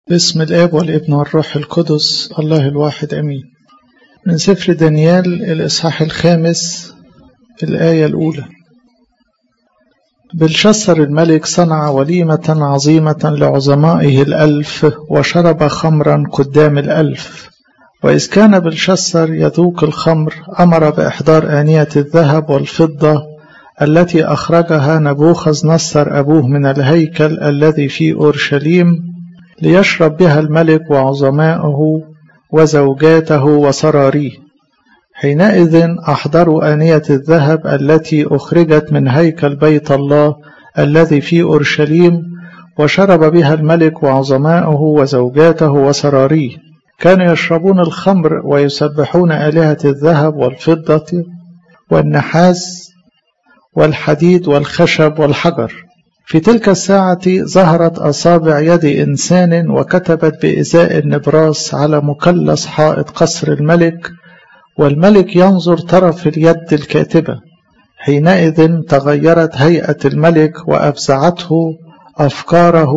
باسم الآب والابن والروح القدس الله الواحد أمين من سفر دانيال الإصحاح الخامس الآية الأولى بلشسر الملك صنع وليمة عظيمة لعظمائه الألف وشرب خمرا قدام الألف وإذ كان بلشسر يذوق الخمر أمر بإحضار آنية الذهب والفضة التي أخرجها نبوخذ نصر أبوه من الهيكل الذي في أورشليم ليشرب بها الملك وعظماؤه وزوجاته وسراريه حينئذ أحضروا آنية الذهب التي أخرجت من هيكل بيت الله الذي في أورشليم وشرب بها الملك وعظماؤه وزوجاته وسراريه كانوا يشربون الخمر ويسبحون آلهة الذهب والفضة والنحاس والحديد والخشب والحجر في تلك الساعة ظهرت أصابع يد إنسان وكتبت بإزاء النبراس على مثلث حائط قصر الملك والملك ينظر طرف اليد الكاتبة حينئذ تغيرت هيئة الملك وأفزعته أفكاره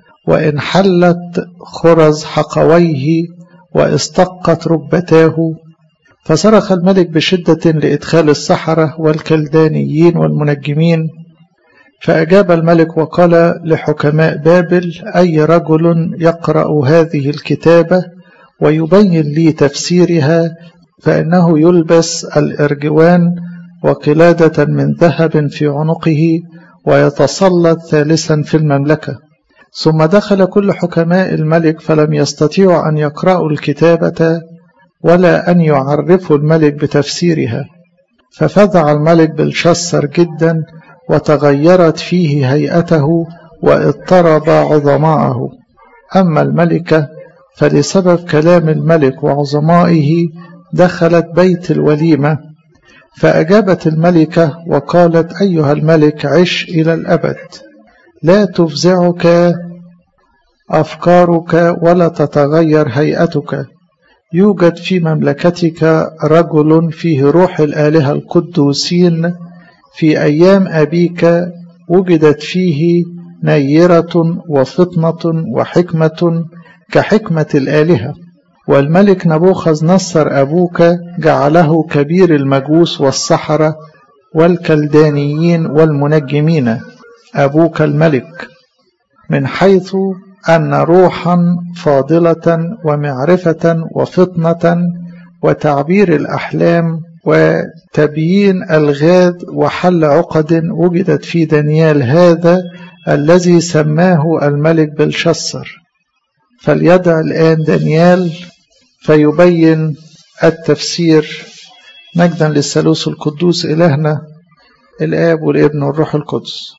وانحلت خرز حقويه واستقت ركبتاه فصرخ الملك بشدة لإدخال السحرة والكلدانيين والمنجمين فأجاب الملك وقال لحكماء بابل أي رجل يقرأ هذه الكتابة ويبين لي تفسيرها فإنه يلبس الإرجوان وقلادة من ذهب في عنقه ويتسلط ثالثا في المملكة ثم دخل كل حكماء الملك فلم يستطيعوا أن يقرأوا الكتابة ولا أن يعرفوا الملك بتفسيرها ففزع الملك بالشسر جدا وتغيرت فيه هيئته واضطرب عظماءه أما الملكة فلسبب كلام الملك وعظمائه دخلت بيت الوليمة فأجابت الملكة وقالت أيها الملك عش إلى الأبد لا تفزعك أفكارك ولا تتغير هيئتك يوجد في مملكتك رجل فيه روح الآلهة القدوسين في أيام أبيك وجدت فيه نيرة وفطنة وحكمة كحكمة الآلهة والملك نبوخذ نصر أبوك جعله كبير المجوس والسحرة والكلدانيين والمنجمين أبوك الملك من حيث أن روحا فاضلة ومعرفة وفطنة وتعبير الأحلام وتبيين الغاد وحل عقد وجدت في دانيال هذا الذي سماه الملك بلشسر فليدع الآن دانيال فيبين التفسير مجدا للثالوث القدوس إلهنا الآب والابن والروح القدس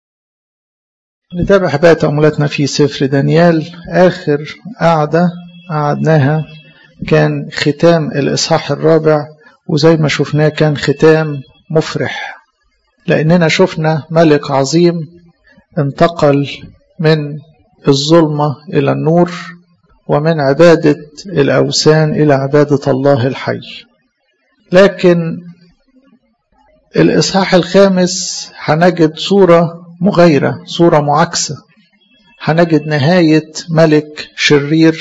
نتابع بقى تأملاتنا في سفر دانيال آخر قعدة قعدناها كان ختام الإصحاح الرابع وزي ما شفناه كان ختام مفرح لأننا شفنا ملك عظيم انتقل من الظلمة إلى النور ومن عبادة الأوثان إلى عبادة الله الحي لكن الإصحاح الخامس هنجد صورة مغايرة صورة معاكسة هنجد نهاية ملك شرير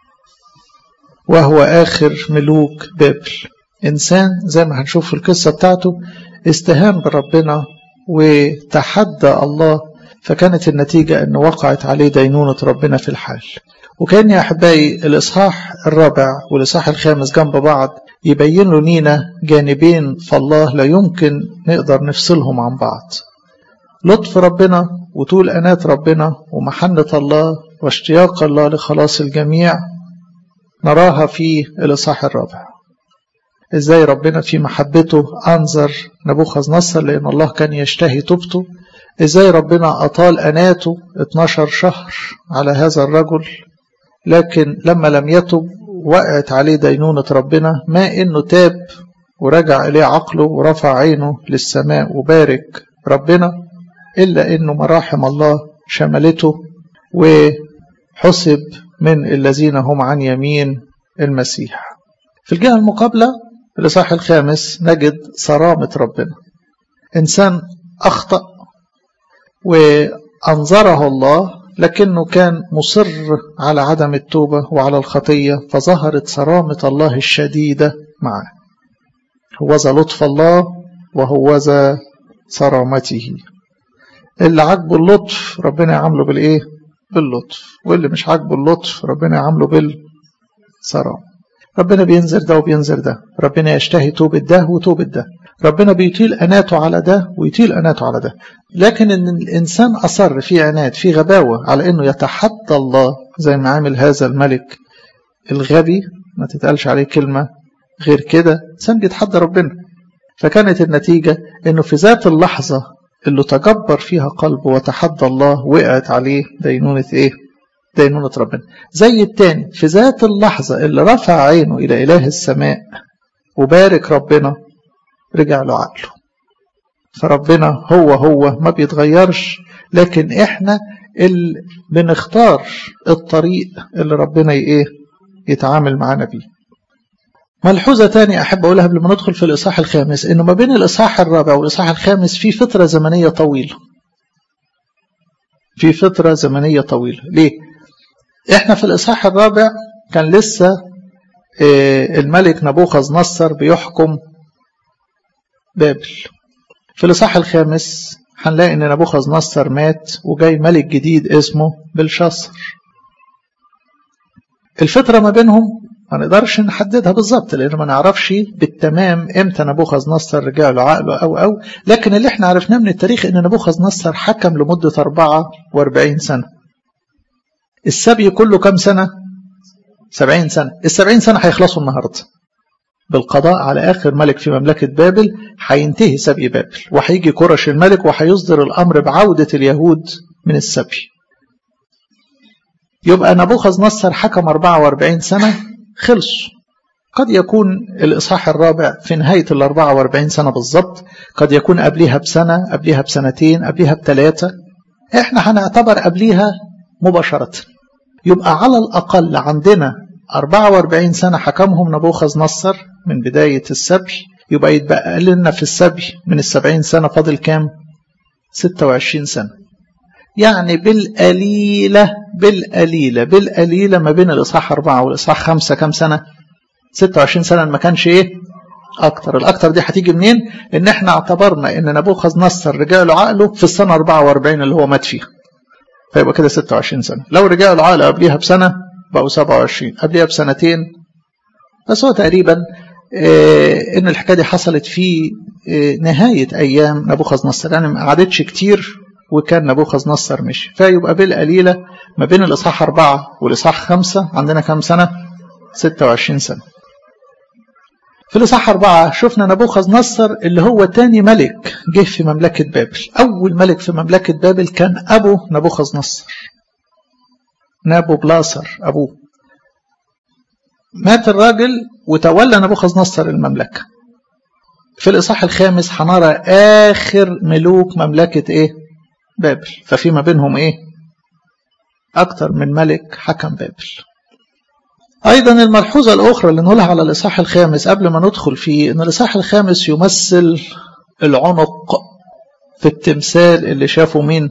وهو آخر ملوك بابل إنسان زي ما هنشوف في القصة بتاعته استهان بربنا وتحدى الله فكانت النتيجة أن وقعت عليه دينونة ربنا في الحال وكان يا أحبائي الإصحاح الرابع والإصحاح الخامس جنب بعض يبين لنا جانبين فالله لا يمكن نقدر نفصلهم عن بعض لطف ربنا وطول أنات ربنا ومحنة الله واشتياق الله لخلاص الجميع نراها في الإصحاح الرابع ازاي ربنا في محبته أنظر نبوخذ نصر لأن الله كان يشتهي توبته ازاي ربنا أطال أناته 12 شهر على هذا الرجل لكن لما لم يتب وقعت عليه دينونة ربنا ما إنه تاب ورجع إليه عقله ورفع عينه للسماء وبارك ربنا إلا إنه مراحم الله شملته وحسب من الذين هم عن يمين المسيح في الجهة المقابلة في الإصحاح الخامس نجد صرامة ربنا إنسان أخطأ وأنظره الله لكنه كان مصر على عدم التوبة وعلى الخطية فظهرت صرامة الله الشديدة معه هوذا لطف الله وهوذا صرامته اللي عاجبه اللطف ربنا يعامله بالايه باللطف واللي مش عاجبه اللطف ربنا يعامله بالصرام ربنا بينذر ده وبينذر ده ربنا يشتهي توبة ده وتوبة ده ربنا بيطيل أناته على ده ويطيل أناته على ده لكن إن الإنسان أصر في عناد في غباوة على إنه يتحدى الله زي ما عامل هذا الملك الغبي ما تتقالش عليه كلمة غير كده إنسان بيتحدى ربنا فكانت النتيجة إنه في ذات اللحظة اللي تجبر فيها قلبه وتحدى الله وقعت عليه دينونة إيه؟ دينونة ربنا زي التاني في ذات اللحظة اللي رفع عينه إلى إله السماء وبارك ربنا رجع له عقله فربنا هو هو ما بيتغيرش لكن احنا اللي بنختار الطريق اللي ربنا ايه يتعامل معانا بيه ملحوظة تانية أحب أقولها قبل ما ندخل في الإصحاح الخامس إنه ما بين الإصحاح الرابع والإصحاح الخامس في فترة زمنية طويلة في فترة زمنية طويلة ليه؟ إحنا في الإصحاح الرابع كان لسه الملك نبوخذ نصر بيحكم بابل في الإصحاح الخامس هنلاقي إن نبوخذ نصر مات وجاي ملك جديد اسمه بلشاصر الفترة ما بينهم ما نقدرش نحددها بالظبط لأن ما نعرفش بالتمام إمتى نبوخذ نصر رجع له عقله أو أو لكن اللي احنا عرفناه من التاريخ إن نبوخذ نصر حكم لمدة 44 سنة السبي كله كم سنة؟ 70 سنة السبعين سنة هيخلصوا النهاردة بالقضاء على آخر ملك في مملكة بابل هينتهي سبي بابل وهيجي كرش الملك وهيصدر الأمر بعودة اليهود من السبي يبقى نبوخذ نصر حكم 44 سنة خلصوا قد يكون الإصحاح الرابع في نهاية ال 44 سنة بالظبط قد يكون قبلها بسنة قبلها بسنتين قبلها بثلاثة احنا هنعتبر قبلها مباشرة يبقى على الأقل عندنا 44 سنة حكمهم نبوخذ نصر من بداية السبي يبقى يتبقى لنا في السبي من السبعين سنة فاضل كام 26 سنة يعني بالقليلة بالقليلة بالقليلة ما بين الإصحاح أربعة والإصحاح خمسة كام سنة 26 سنة ما كانش إيه أكتر الأكتر دي هتيجي منين إن إحنا اعتبرنا إن نبوخذ نصر رجع له عقله في السنة 44 اللي هو مات فيها فيبقى كده 26 سنة لو رجع له عقله قبليها بسنة بقوا 27 قبلها بسنتين بس هو تقريبا إيه ان الحكايه دي حصلت في إيه نهايه ايام نبوخذ نصر يعني ما قعدتش كتير وكان نبوخذ نصر مشي فيبقى بالقليله ما بين الاصحاح أربعة والاصحاح خمسة عندنا كام سنه 26 سنه في الاصحاح أربعة شفنا نبوخذ نصر اللي هو تاني ملك جه في مملكه بابل اول ملك في مملكه بابل كان ابو نبوخذ نصر نابو بلاصر أبوه مات الراجل وتولى نبوخذ نصر المملكة في الإصحاح الخامس هنرى آخر ملوك مملكة إيه بابل ففي ما بينهم إيه أكتر من ملك حكم بابل أيضا الملحوظة الأخرى اللي نقولها على الإصحاح الخامس قبل ما ندخل فيه إن الإصحاح الخامس يمثل العنق في التمثال اللي شافه مين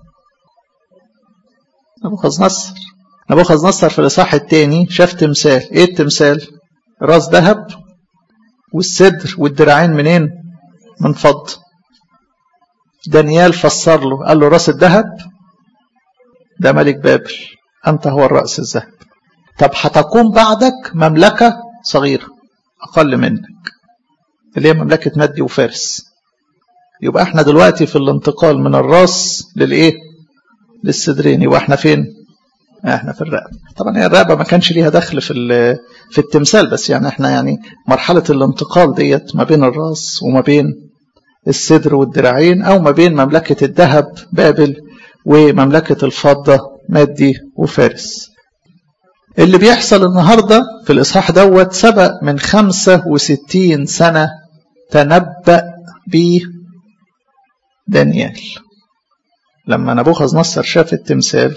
نبوخذ نصر نبوخذ نصر في الإصحاح الثاني شاف تمثال إيه التمثال راس ذهب والصدر والدراعين منين من فضة دانيال فسر له قال له راس الذهب ده ملك بابل أنت هو الرأس الذهب طب هتقوم بعدك مملكة صغيرة أقل منك اللي هي مملكة مادي وفارس يبقى احنا دلوقتي في الانتقال من الراس للايه للصدرين يبقى احنا فين احنا في الرقبه طبعا هي الرقبه ما كانش ليها دخل في في التمثال بس يعني احنا يعني مرحله الانتقال ديت ما بين الراس وما بين الصدر والدراعين او ما بين مملكه الذهب بابل ومملكه الفضه مادي وفارس اللي بيحصل النهارده في الاصحاح دوت سبق من 65 سنه تنبأ به دانيال لما نبوخذ نصر شاف التمثال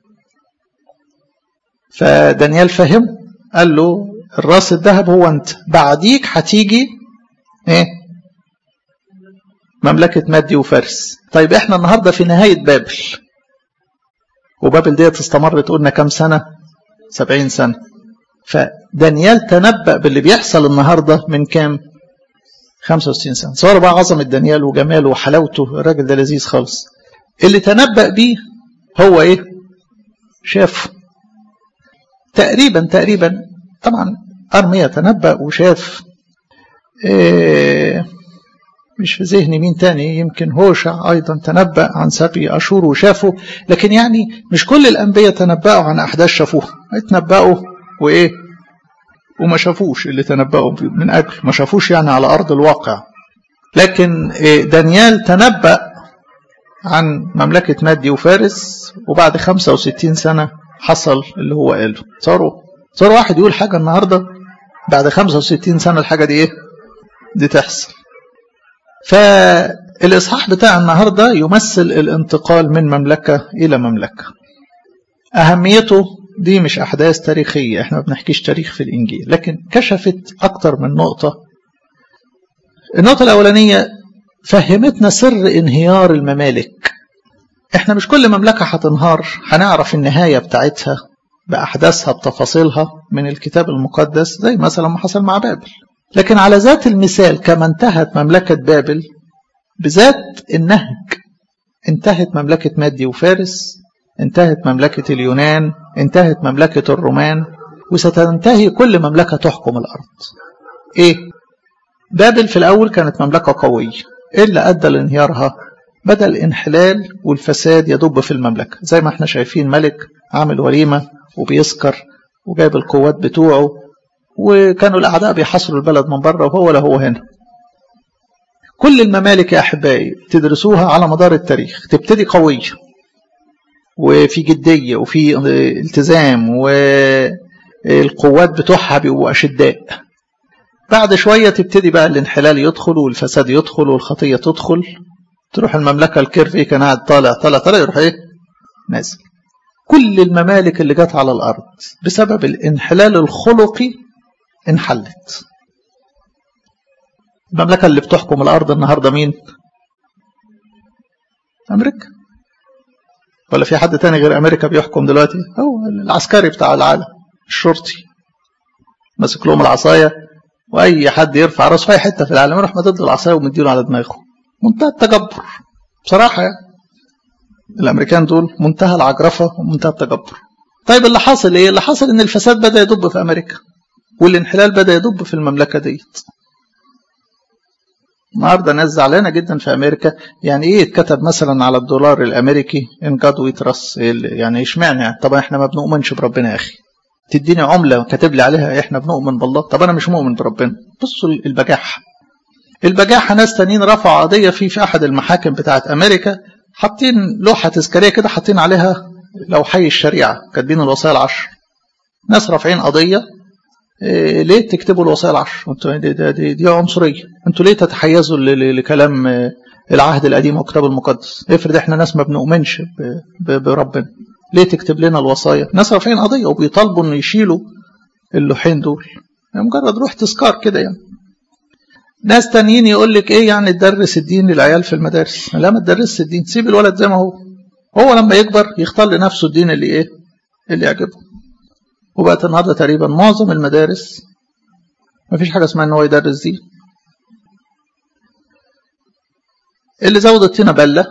فدانيال فهم قال له الراس الذهب هو انت بعديك هتيجي ايه مملكة مادي وفارس طيب احنا النهاردة في نهاية بابل وبابل ديت استمرت قلنا كام سنة سبعين سنة فدانيال تنبأ باللي بيحصل النهاردة من كام 65 سنة صور بقى عظمة دانيال وجماله وحلاوته الراجل ده لذيذ خالص اللي تنبأ بيه هو ايه شافه تقريبا تقريبا طبعا أرميا تنبأ وشاف إيه مش في ذهني مين تاني يمكن هوشع أيضا تنبأ عن سبي أشور وشافه لكن يعني مش كل الأنبياء تنبأوا عن أحداث شافوها اتنبأوا وإيه وما شافوش اللي تنبأوا من أجل ما شافوش يعني على أرض الواقع لكن دانيال تنبأ عن مملكة مادي وفارس وبعد 65 سنة حصل اللي هو قاله صاروا صار واحد يقول حاجة النهاردة بعد 65 سنة الحاجة دي إيه دي تحصل فالإصحاح بتاع النهاردة يمثل الانتقال من مملكة إلى مملكة أهميته دي مش أحداث تاريخية احنا ما بنحكيش تاريخ في الإنجيل لكن كشفت أكتر من نقطة النقطة الأولانية فهمتنا سر انهيار الممالك احنا مش كل مملكة هتنهار هنعرف النهاية بتاعتها بأحداثها بتفاصيلها من الكتاب المقدس زي مثلا ما حصل مع بابل لكن على ذات المثال كما انتهت مملكة بابل بذات النهج انتهت مملكة مادي وفارس انتهت مملكة اليونان انتهت مملكة الرومان وستنتهي كل مملكة تحكم الأرض ايه بابل في الأول كانت مملكة قوية ايه اللي أدى لانهيارها بدأ الانحلال والفساد يدب في المملكة زي ما احنا شايفين ملك عامل وليمة وبيسكر وجايب القوات بتوعه وكانوا الأعداء بيحاصروا البلد من بره وهو لا هو هنا كل الممالك يا أحبائي تدرسوها على مدار التاريخ تبتدي قوية وفي جدية وفي التزام والقوات بتوعها بيبقوا أشداء بعد شوية تبتدي بقى الانحلال يدخل والفساد يدخل والخطية تدخل تروح المملكة الكيرف ايه كان قاعد طالع طالع طالع يروح ايه نازل كل الممالك اللي جت على الأرض بسبب الانحلال الخلقي انحلت المملكة اللي بتحكم الأرض النهاردة مين أمريكا ولا في حد تاني غير أمريكا بيحكم دلوقتي هو العسكري بتاع العالم الشرطي ماسك لهم العصاية وأي حد يرفع راسه في أي حتة في العالم يروح مدد العصاية ومديله على دماغه منتهى التجبر بصراحة يعني الأمريكان دول منتهى العجرفة ومنتهى التجبر طيب اللي حاصل إيه؟ اللي حاصل إن الفساد بدأ يدب في أمريكا والانحلال بدأ يدب في المملكة ديت النهارده ناس زعلانه جدا في امريكا يعني ايه اتكتب مثلا على الدولار الامريكي ان جاد وي ترس يعني اشمعنى يعني طبعا احنا ما بنؤمنش بربنا يا اخي تديني عمله كاتب لي عليها احنا بنؤمن بالله طب انا مش مؤمن بربنا بصوا البجاحه البجاحه ناس تانيين رفعوا قضيه في في احد المحاكم بتاعت امريكا حاطين لوحه تذكاريه كده حاطين عليها لو حي الشريعه كاتبين الوصايا العشر ناس رافعين قضيه إيه ليه تكتبوا الوصايا العشر انتوا دي, دي, دي, دي عنصريه انتوا ليه تتحيزوا لكلام العهد القديم والكتاب المقدس افرض احنا ناس ما بنؤمنش بربنا ليه تكتب لنا الوصايا ناس رافعين قضيه وبيطالبوا انه يشيلوا اللوحين دول يعني مجرد روح تذكار كده يعني ناس تانيين يقول لك ايه يعني تدرس الدين للعيال في المدارس لا ما تدرسش الدين سيب الولد زي ما هو هو لما يكبر يختار لنفسه الدين اللي ايه اللي يعجبه وبقت النهارده تقريبا معظم المدارس ما فيش حاجه اسمها ان هو يدرس دي اللي زود الطينه بله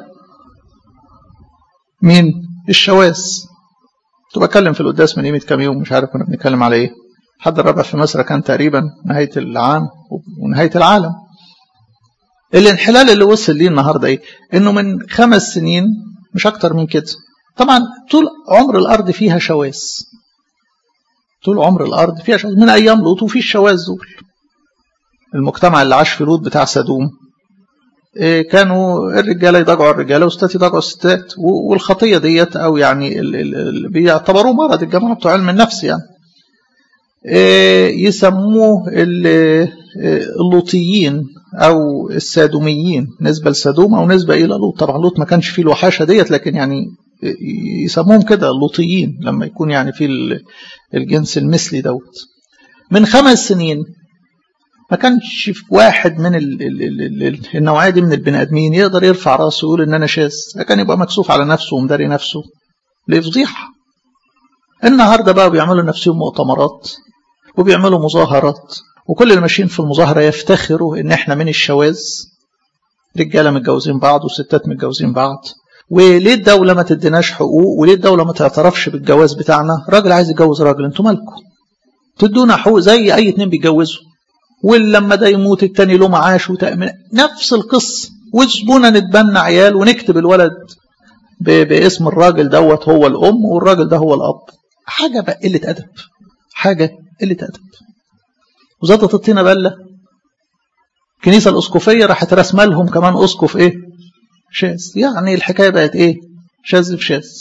مين الشواذ كنت بتكلم في القداس من قيمه كام يوم مش عارف كنا بنتكلم على ايه حد الرابع في مصر كان تقريبا نهايه العام ونهايه العالم الانحلال اللي وصل ليه النهارده ايه انه من خمس سنين مش اكتر من كده طبعا طول عمر الارض فيها شواذ طول عمر الارض فيها شواذ من ايام لوط وفي الشواذ دول المجتمع اللي عاش في لوط بتاع سدوم إيه كانوا الرجاله يضاجعوا الرجاله والستات يضاجعوا الستات والخطيه ديت او يعني ال ال ال بيعتبروه مرض الجماعه بتوع علم النفس يعني إيه يسموه اللوطيين او السادوميين نسبه لسدوم او نسبه الى لوط طبعا لوط ما كانش فيه الوحاشه ديت لكن يعني يسموهم كده اللوطيين لما يكون يعني في الجنس المثلي دوت من خمس سنين ما كانش في واحد من ال ال ال ال النوعيه دي من البني ادمين يقدر يرفع راسه ويقول ان انا شاذ كان يبقى مكسوف على نفسه ومداري نفسه لفضيحة النهاردة بقى بيعملوا نفسهم مؤتمرات وبيعملوا مظاهرات وكل اللي ماشيين في المظاهرة يفتخروا ان احنا من الشواذ رجالة متجوزين بعض وستات متجوزين بعض وليه الدولة ما تديناش حقوق وليه الدولة ما تعترفش بالجواز بتاعنا راجل عايز يتجوز راجل انتوا مالكم تدونا حقوق زي اي اتنين بيتجوزوا ولما ده يموت التاني له معاش وتأمين نفس القصة وزبونا نتبنى عيال ونكتب الولد باسم الراجل دوت هو الأم والراجل ده هو الأب حاجة بقى قلة أدب حاجة قلة أدب وزادت الطينة بلة الكنيسة الأسقفية راحت رسمة لهم كمان أسقف إيه شاذ يعني الحكاية بقت إيه شاذ في شاذ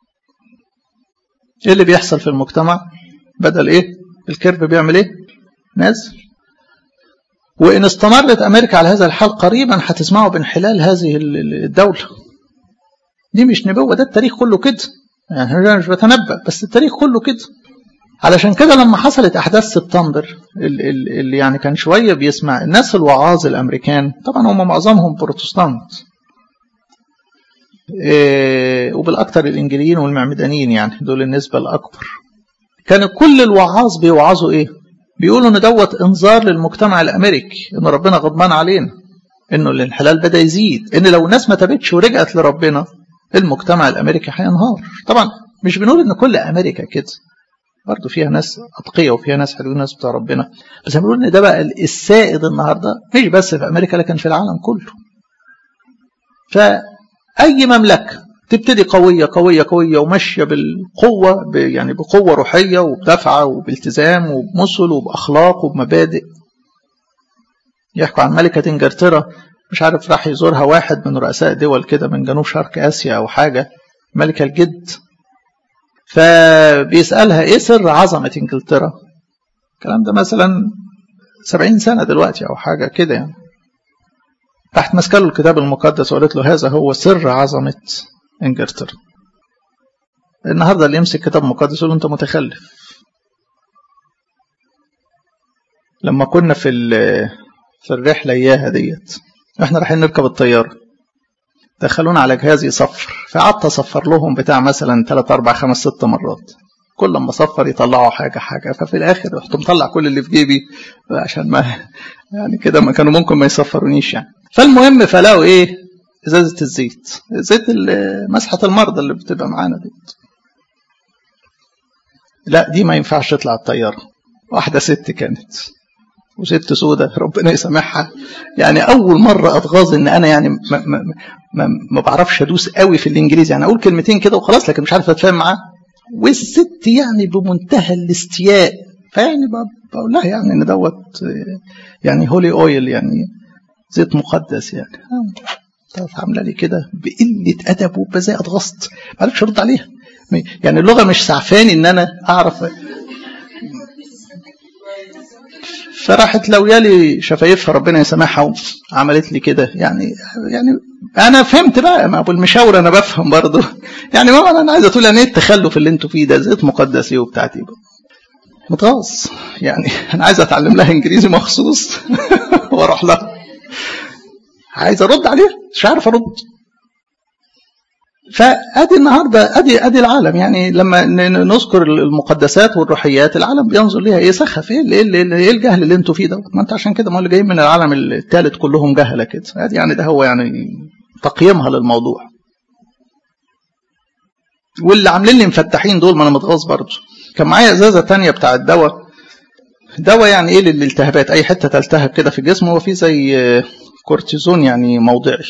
إيه اللي بيحصل في المجتمع بدل إيه الكيرف بيعمل إيه نازل وإن استمرت أمريكا على هذا الحال قريبا هتسمعوا بانحلال هذه الدولة دي مش نبوة ده التاريخ كله كده يعني أنا مش بتنبأ بس التاريخ كله كده علشان كده لما حصلت أحداث سبتمبر اللي يعني كان شوية بيسمع الناس الوعاظ الأمريكان طبعا هم معظمهم بروتستانت إيه وبالأكثر الإنجليين والمعمدانيين يعني دول النسبة الأكبر كان كل الوعاظ بيوعظوا إيه بيقولوا ان دوت انذار للمجتمع الامريكي ان ربنا غضبان علينا انه الانحلال بدا يزيد ان لو الناس ما تابتش ورجعت لربنا المجتمع الامريكي هينهار طبعا مش بنقول ان كل امريكا كده برضه فيها ناس اتقيه وفيها ناس حلوين ناس بتوع ربنا بس بنقول ان ده بقى السائد النهارده مش بس في امريكا لكن في العالم كله فاي مملكه تبتدي قوية قوية قوية وماشية بالقوة يعني بقوة روحية وبدفعة وبالتزام وبمثل وبأخلاق وبمبادئ يحكوا عن ملكة إنجلترا مش عارف راح يزورها واحد من رؤساء دول كده من جنوب شرق آسيا أو حاجة ملكة الجد فبيسألها إيه سر عظمة إنجلترا الكلام ده مثلا سبعين سنة دلوقتي أو حاجة كده يعني راحت ماسكه له الكتاب المقدس وقالت له هذا هو سر عظمة انجلترا النهارده اللي يمسك كتاب مقدس يقول انت متخلف لما كنا في في الرحله اياها ديت احنا رايحين نركب الطياره دخلونا على جهاز يصفر فقعدت اصفر لهم بتاع مثلا 3 4 5 6 مرات كل لما صفر يطلعوا حاجه حاجه ففي الاخر رحت مطلع كل اللي في جيبي عشان ما يعني كده ما كانوا ممكن ما يصفرونيش يعني فالمهم فلاقوا ايه ازازه الزيت زيت مسحه المرضى اللي بتبقى معانا دي لا دي ما ينفعش تطلع الطياره واحده ست كانت وست سودة ربنا يسامحها يعني اول مره اتغاظ ان انا يعني ما, ما, ما, ما بعرفش ادوس قوي في الانجليزي يعني اقول كلمتين كده وخلاص لكن مش عارف اتفاهم معاه والست يعني بمنتهى الاستياء فيعني بقول لها يعني ان دوت يعني هولي اويل يعني زيت مقدس يعني عامله لي كده بقله ادب وبذاء اتغصت ما عرفتش ارد عليها يعني اللغه مش سعفاني ان انا اعرف فراحت لو يالي شفايفها ربنا يسامحها وعملت لي كده يعني يعني انا فهمت بقى ما ابو المشاور انا بفهم برضه يعني ماما انا عايزه تقول يعني ايه التخلف اللي انتوا فيه ده زيت مقدس ايه وبتاعتي متغاظ يعني انا عايز اتعلم لها انجليزي مخصوص واروح لها عايز ارد عليها مش عارف ارد فادي النهارده ادي ادي العالم يعني لما نذكر المقدسات والروحيات العالم بينظر ليها ايه سخف ايه ايه, إيه, إيه الجهل اللي انتوا فيه ده ما انت عشان كده ما اللي جايين من العالم الثالث كلهم جهله كده ادي يعني ده هو يعني تقييمها للموضوع واللي عاملين لي مفتحين دول ما انا متغاظ برضه كان معايا ازازه ثانيه بتاع الدواء دواء يعني ايه للالتهابات اي حته تلتهب كده في الجسم هو في زي كورتيزون يعني موضعي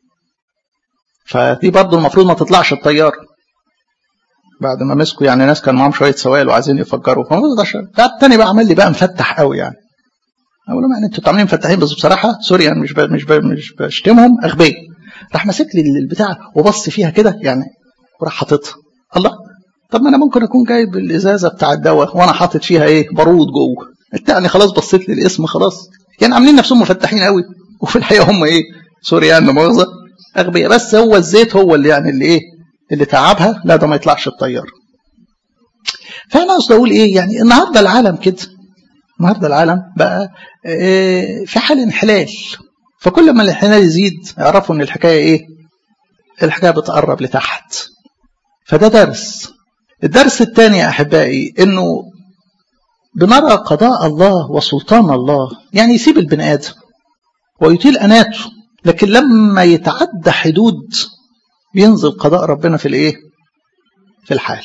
فدي برضه المفروض ما تطلعش الطياره بعد ما مسكوا يعني ناس كان معاهم شويه سوائل وعايزين يفجروا فما تقدرش التاني بقى عمل لي بقى مفتح قوي يعني اقول لهم يعني انتوا عاملين مفتحين بس بصراحه سوري يعني مش ب... مش ب... مش بشتمهم اغبياء راح ماسك لي البتاع وبص فيها كده يعني وراح حاططها الله طب ما انا ممكن اكون جايب الازازه بتاع الدواء وانا حاطط فيها ايه بارود جوه التاني خلاص بصيت لي الاسم خلاص يعني عاملين نفسهم مفتحين قوي وفي الحقيقه هم ايه سوري يعني مؤاخذه اغبياء بس هو الزيت هو اللي يعني اللي ايه اللي تعبها لا ده ما يطلعش الطياره فانا قصدي اقول ايه يعني النهارده العالم كده النهارده العالم بقى إيه في حال انحلال فكل ما الانحلال يزيد يعرفوا ان الحكايه ايه الحكايه بتقرب لتحت فده درس الدرس الثاني يا أحبائي أنه بنرى قضاء الله وسلطان الله يعني يسيب البني آدم ويطيل أناته لكن لما يتعدى حدود بينزل قضاء ربنا في الايه في الحال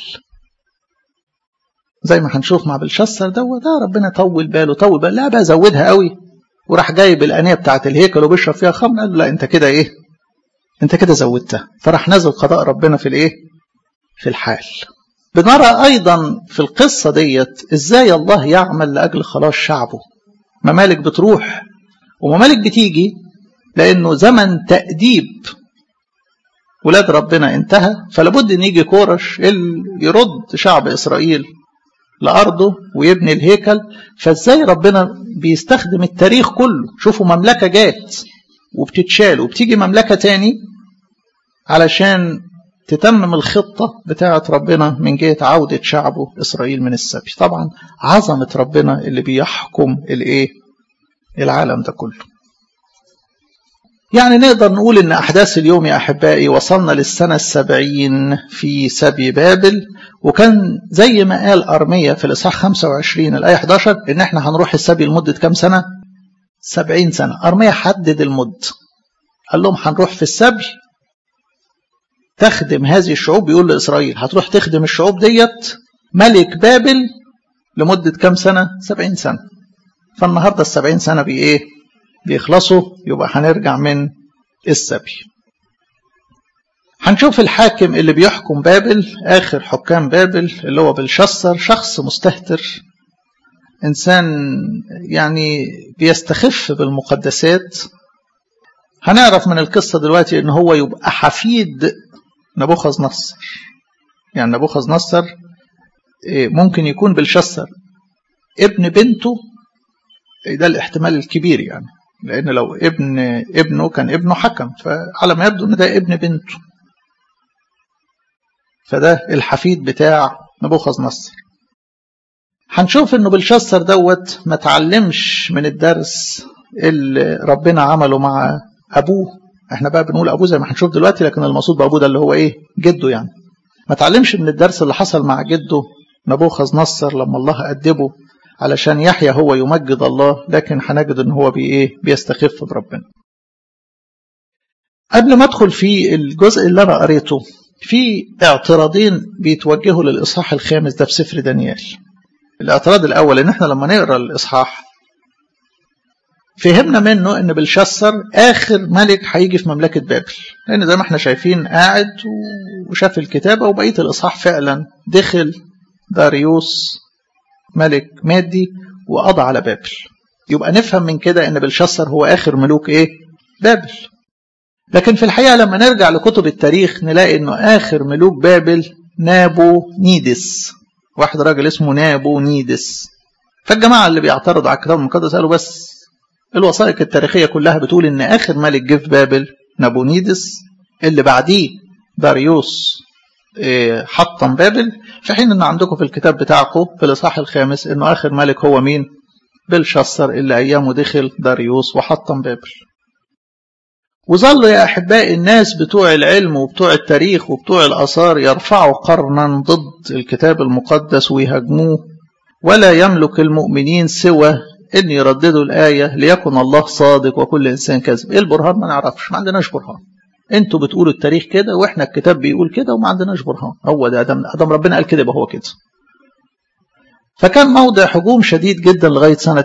زي ما هنشوف مع بلشسر دوت ده ربنا طول باله طول باله لا بقى زودها قوي وراح جايب الانيه بتاعه الهيكل وبيشرب فيها خمر قال لا انت كده ايه انت كده زودتها فراح نزل قضاء ربنا في الايه في الحال بنرى ايضا في القصه ديت ازاي الله يعمل لاجل خلاص شعبه ممالك بتروح وممالك بتيجي لانه زمن تاديب ولاد ربنا انتهى فلابد ان يجي كورش اللي يرد شعب اسرائيل لارضه ويبني الهيكل فازاي ربنا بيستخدم التاريخ كله شوفوا مملكه جات وبتتشال وبتيجي مملكه تاني علشان تتمم الخطة بتاعة ربنا من جهة عودة شعبه إسرائيل من السبي طبعا عظمة ربنا اللي بيحكم الإيه العالم ده كله يعني نقدر نقول ان احداث اليوم يا احبائي وصلنا للسنه السبعين في سبي بابل وكان زي ما قال ارميا في الاصحاح 25 الايه 11 ان احنا هنروح السبي لمده كام سنه؟ 70 سنه ارميا حدد المد قال لهم هنروح في السبي تخدم هذه الشعوب بيقول لاسرائيل هتروح تخدم الشعوب ديت ملك بابل لمده كام سنه؟ 70 سنه فالنهارده ال 70 سنه بي ايه؟ بيخلصوا يبقى هنرجع من السبي هنشوف الحاكم اللي بيحكم بابل آخر حكام بابل اللي هو بلشسر شخص مستهتر إنسان يعني بيستخف بالمقدسات هنعرف من القصة دلوقتي إن هو يبقى حفيد نبوخذ نصر يعني نبوخذ نصر ممكن يكون بلشسر ابن بنته ده الاحتمال الكبير يعني لأن لو ابن ابنه كان ابنه حكم فعلى ما يبدو إن ده ابن بنته فده الحفيد بتاع نبوخذ نصر هنشوف إنه بلشسر دوت ما تعلمش من الدرس اللي ربنا عمله مع أبوه احنا بقى بنقول أبوه زي ما هنشوف دلوقتي لكن المقصود بأبوه ده اللي هو إيه جده يعني ما تعلمش من الدرس اللي حصل مع جده نبوخذ نصر لما الله أدبه علشان يحيى هو يمجد الله لكن هنجد ان هو بي ايه بيستخف بربنا قبل ما ادخل في الجزء اللي انا قريته في اعتراضين بيتوجهوا للاصحاح الخامس ده في سفر دانيال الاعتراض الاول ان احنا لما نقرا الاصحاح فهمنا منه ان بلشسر اخر ملك هيجي في مملكه بابل لان زي ما احنا شايفين قاعد وشاف الكتابه وبقيه الاصحاح فعلا دخل داريوس ملك مادي وقضى على بابل يبقى نفهم من كده ان بلشسر هو اخر ملوك ايه بابل لكن في الحقيقه لما نرجع لكتب التاريخ نلاقي انه اخر ملوك بابل نابو نيدس واحد راجل اسمه نابو نيدس فالجماعه اللي بيعترضوا على الكتاب المقدس قالوا بس الوثائق التاريخيه كلها بتقول ان اخر ملك جه في بابل نابو نيدس اللي بعديه داريوس حطم بابل في حين ان عندكم في الكتاب بتاعكم في الاصحاح الخامس انه اخر ملك هو مين بلشسر اللي ايامه دخل داريوس وحطم بابل وظل يا احبائي الناس بتوع العلم وبتوع التاريخ وبتوع الاثار يرفعوا قرنا ضد الكتاب المقدس ويهاجموه ولا يملك المؤمنين سوى ان يرددوا الايه ليكن الله صادق وكل انسان كاذب ايه البرهان ما نعرفش ما عندناش برهان انتوا بتقولوا التاريخ كده واحنا الكتاب بيقول كده وما عندناش برهان هو ده ادم ادم ربنا قال كده يبقى هو كده فكان موضع هجوم شديد جدا لغايه سنه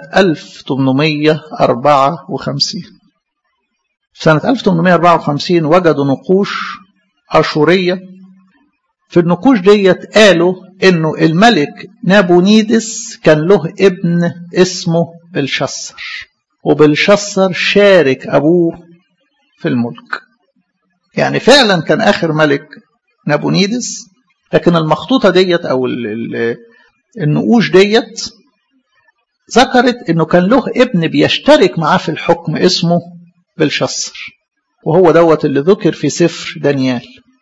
1854 سنه 1854 وجدوا نقوش اشوريه في النقوش ديت قالوا انه الملك نابونيدس كان له ابن اسمه بلشسر وبلشسر شارك ابوه في الملك يعني فعلا كان اخر ملك نابونيدس لكن المخطوطه ديت او النقوش ديت ذكرت انه كان له ابن بيشترك معاه في الحكم اسمه بلشسر وهو دوت اللي ذكر في سفر دانيال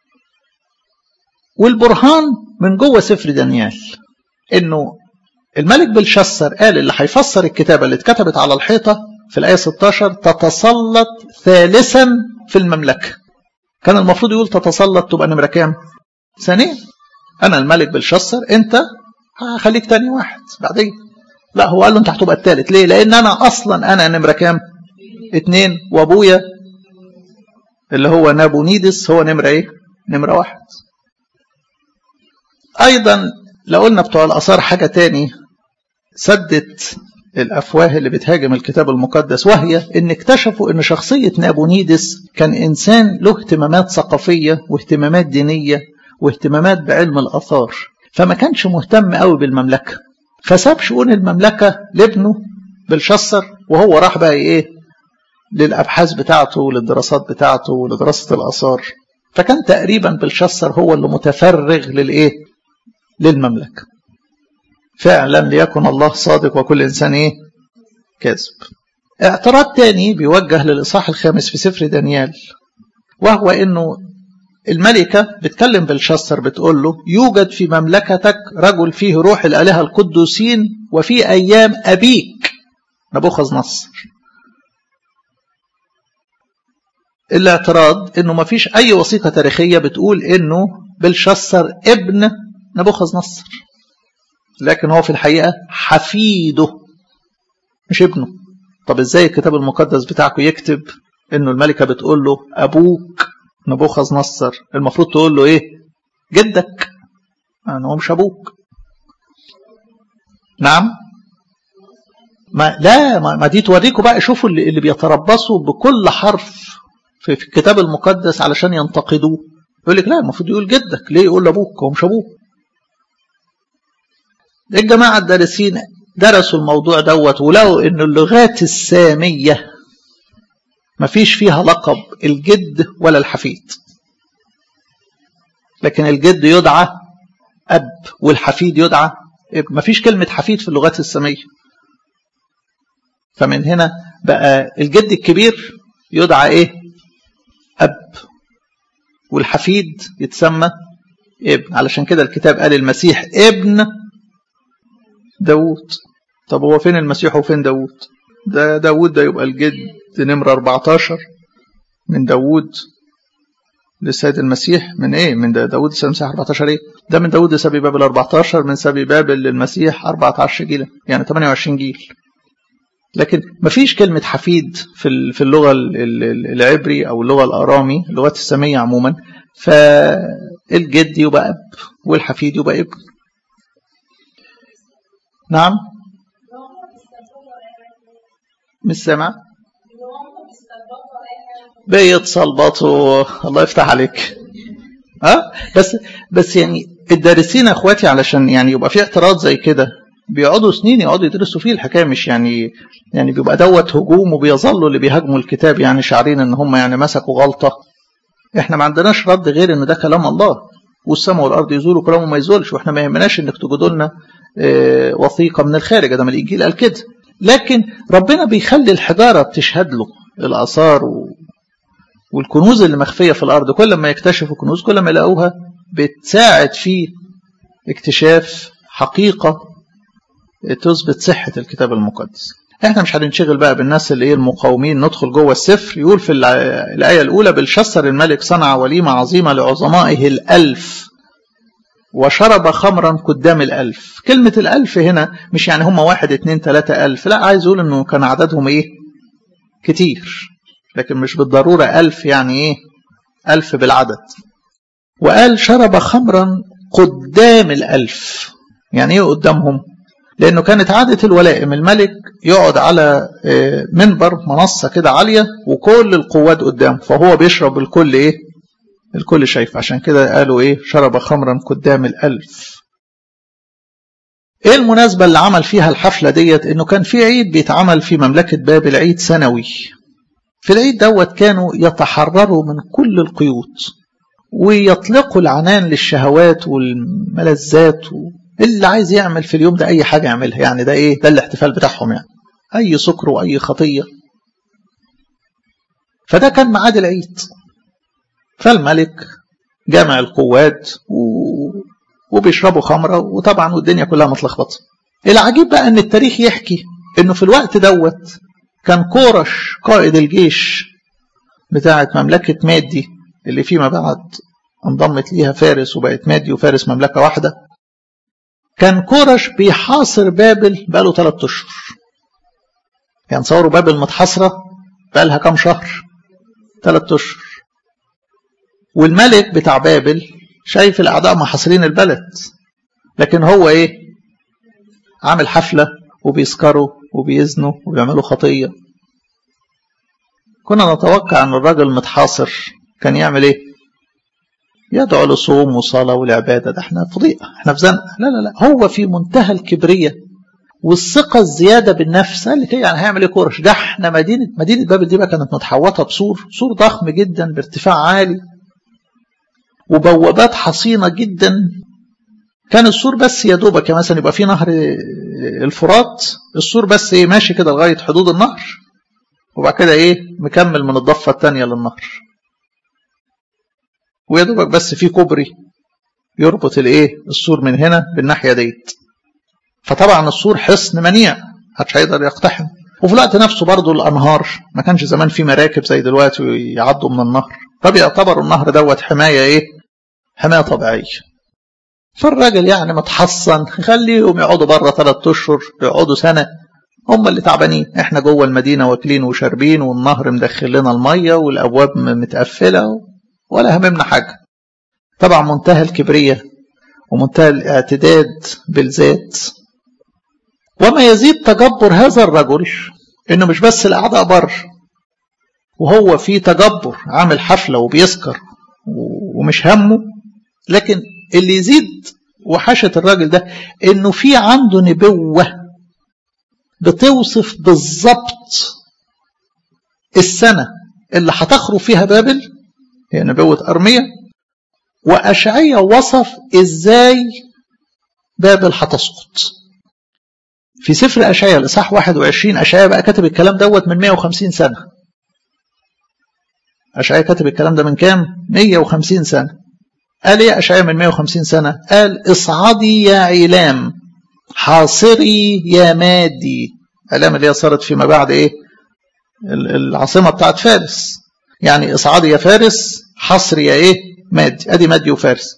والبرهان من جوه سفر دانيال انه الملك بلشسر قال اللي هيفسر الكتابه اللي اتكتبت على الحيطه في الايه 16 تتسلط ثالثا في المملكه كان المفروض يقول تتسلط تبقى نمره كام ثانيا انا الملك بلشسر انت هخليك تاني واحد بعدين لا هو قال له انت هتبقى التالت ليه لان انا اصلا انا نمره كام اتنين وابويا اللي هو نابونيدس هو نمره ايه نمره واحد ايضا لو قلنا بتوع الاثار حاجه تاني سدت الافواه اللي بتهاجم الكتاب المقدس وهي ان اكتشفوا ان شخصيه نابونيدس كان انسان له اهتمامات ثقافيه واهتمامات دينيه واهتمامات بعلم الاثار فما كانش مهتم قوي بالمملكه فساب شؤون المملكه لابنه بلشسر وهو راح بقى ايه للابحاث بتاعته وللدراسات بتاعته ولدراسه الاثار فكان تقريبا بلشسر هو اللي متفرغ للايه للمملكه فعلا ليكن الله صادق وكل انسان ايه كاذب اعتراض تاني بيوجه للاصحاح الخامس في سفر دانيال وهو انه الملكة بتكلم بلشسر بتقول له يوجد في مملكتك رجل فيه روح الآلهة القدوسين وفي أيام أبيك نبوخذ نصر الاعتراض انه ما فيش اي وثيقة تاريخية بتقول انه بلشسر ابن نبوخذ نصر لكن هو في الحقيقة حفيده مش ابنه طب ازاي الكتاب المقدس بتاعكم يكتب انه الملكة بتقول له ابوك نبوخذ نصر المفروض تقول له ايه جدك يعني هو مش ابوك نعم ما لا ما, ما دي توريكم بقى شوفوا اللي, اللي بيتربصوا بكل حرف في, في الكتاب المقدس علشان ينتقدوه يقول لك لا المفروض يقول جدك ليه يقول لابوك هو مش ابوك الجماعة الدارسين درسوا الموضوع دوت ولقوا ان اللغات السامية مفيش فيها لقب الجد ولا الحفيد لكن الجد يدعى أب والحفيد يدعى ابن مفيش كلمة حفيد في اللغات السامية فمن هنا بقى الجد الكبير يدعى ايه أب والحفيد يتسمى ابن علشان كده الكتاب قال المسيح ابن داوود طب هو فين المسيح وفين داوود ده داوود ده يبقى الجد نمرة 14 من داوود للسيد المسيح من ايه من داوود للسيد المسيح 14 ايه ده من داوود لسبي بابل 14 من سبي بابل للمسيح 14 جيلا يعني 28 جيل لكن مفيش كلمة حفيد في في اللغة العبري أو اللغة الأرامي اللغات السامية عموما فالجد يبقى أب والحفيد يبقى ابن نعم مش سامع بيتصلبطوا الله يفتح عليك ها أه؟ بس بس يعني الدارسين اخواتي علشان يعني يبقى في اعتراض زي كده بيقعدوا سنين يقعدوا يدرسوا فيه الحكايه مش يعني يعني بيبقى دوت هجوم وبيظلوا اللي بيهاجموا الكتاب يعني شعرين ان هم يعني مسكوا غلطه احنا ما عندناش رد غير ان ده كلام الله والسماء والارض يزولوا كلامه ما يزولش واحنا ما يهمناش انك تجدوا لنا اه وثيقه من الخارج ده ما الانجيل قال كده لكن ربنا بيخلي الحجاره بتشهد له الاثار و... والكنوز اللي مخفيه في الارض كل ما يكتشفوا كنوز كل ما يلاقوها بتساعد في اكتشاف حقيقه تثبت صحه الكتاب المقدس احنا مش هننشغل بقى بالناس اللي ايه المقاومين ندخل جوه السفر يقول في الايه الاولى بلشسر الملك صنع وليمه عظيمه لعظمائه الالف وشرب خمرا قدام الألف كلمة الألف هنا مش يعني هم واحد اتنين تلاتة ألف لا عايز يقول انه كان عددهم ايه كتير لكن مش بالضرورة ألف يعني ايه ألف بالعدد وقال شرب خمرا قدام الألف يعني ايه قدامهم لأنه كانت عادة الولائم الملك يقعد على منبر منصة كده عالية وكل القوات قدامه فهو بيشرب الكل ايه الكل شايف عشان كده قالوا ايه شرب خمرا قدام الألف ايه المناسبة اللي عمل فيها الحفلة ديت انه كان في عيد بيتعمل في مملكة بابل عيد سنوي في العيد دوت كانوا يتحرروا من كل القيود ويطلقوا العنان للشهوات والملذات و... اللي عايز يعمل في اليوم ده اي حاجة يعملها يعني ده ايه ده الاحتفال بتاعهم يعني اي سكر واي خطية فده كان ميعاد العيد فالملك جامع القوات و... وبيشربوا خمرة وطبعا والدنيا كلها متلخبطة العجيب بقى ان التاريخ يحكي انه في الوقت دوت كان كورش قائد الجيش بتاعة مملكة مادي اللي فيما بعد انضمت ليها فارس وبقت مادي وفارس مملكة واحدة كان كورش بيحاصر بابل بقاله ثلاثة أشهر يعني تصوروا بابل متحاصرة بقالها كام شهر ثلاثة أشهر والملك بتاع بابل شايف الأعداء محاصرين البلد لكن هو إيه عامل حفلة وبيسكروا وبيزنوا وبيعملوا خطية كنا نتوقع أن الراجل متحاصر كان يعمل إيه يدعو لصوم وصلاة والعبادة ده احنا في ضيقة احنا في زنقة لا لا لا هو في منتهى الكبرية والثقة الزيادة بالنفس قال لك يعني هيعمل ايه كورش ده احنا مدينة مدينة بابل دي بقى كانت متحوطة بسور سور ضخم جدا بارتفاع عالي وبوابات حصينة جدا كان السور بس يا دوبك مثلا يبقى في نهر الفرات السور بس ايه ماشي كده لغاية حدود النهر وبعد كده ايه مكمل من الضفة الثانية للنهر ويا دوبك بس في كوبري يربط الايه السور من هنا بالناحيه ديت فطبعا السور حصن منيع محدش هيقدر يقتحم وفي الوقت نفسه برضه الانهار ما كانش زمان في مراكب زي دلوقتي يعدوا من النهر فبيعتبروا النهر دوت حمايه ايه حمايه طبيعيه فالراجل يعني متحصن خليهم يقعدوا بره ثلاث اشهر يقعدوا سنه هم اللي تعبانين احنا جوه المدينه واكلين وشاربين والنهر مدخل لنا الميه والابواب متقفله ولا هممنا حاجة طبعا منتهى الكبرية ومنتهى الاعتداد بالذات وما يزيد تجبر هذا الرجل انه مش بس الاعداء بر وهو في تجبر عامل حفلة وبيسكر ومش همه لكن اللي يزيد وحشة الراجل ده انه في عنده نبوة بتوصف بالظبط السنة اللي هتخرج فيها بابل هي نبوة أرمية وأشعية وصف إزاي بابل هتسقط في سفر أشعية الإصحاح 21 أشعية بقى كتب الكلام دوت من 150 سنة أشعية كتب الكلام ده من كام؟ 150 سنة قال إيه أشعية من 150 سنة؟ قال اصعدي يا عيلام حاصري يا مادي علام اللي هي صارت فيما بعد إيه؟ العاصمة بتاعت فارس يعني اصعدي يا فارس حصر يا ايه مادي ادي مادي وفارس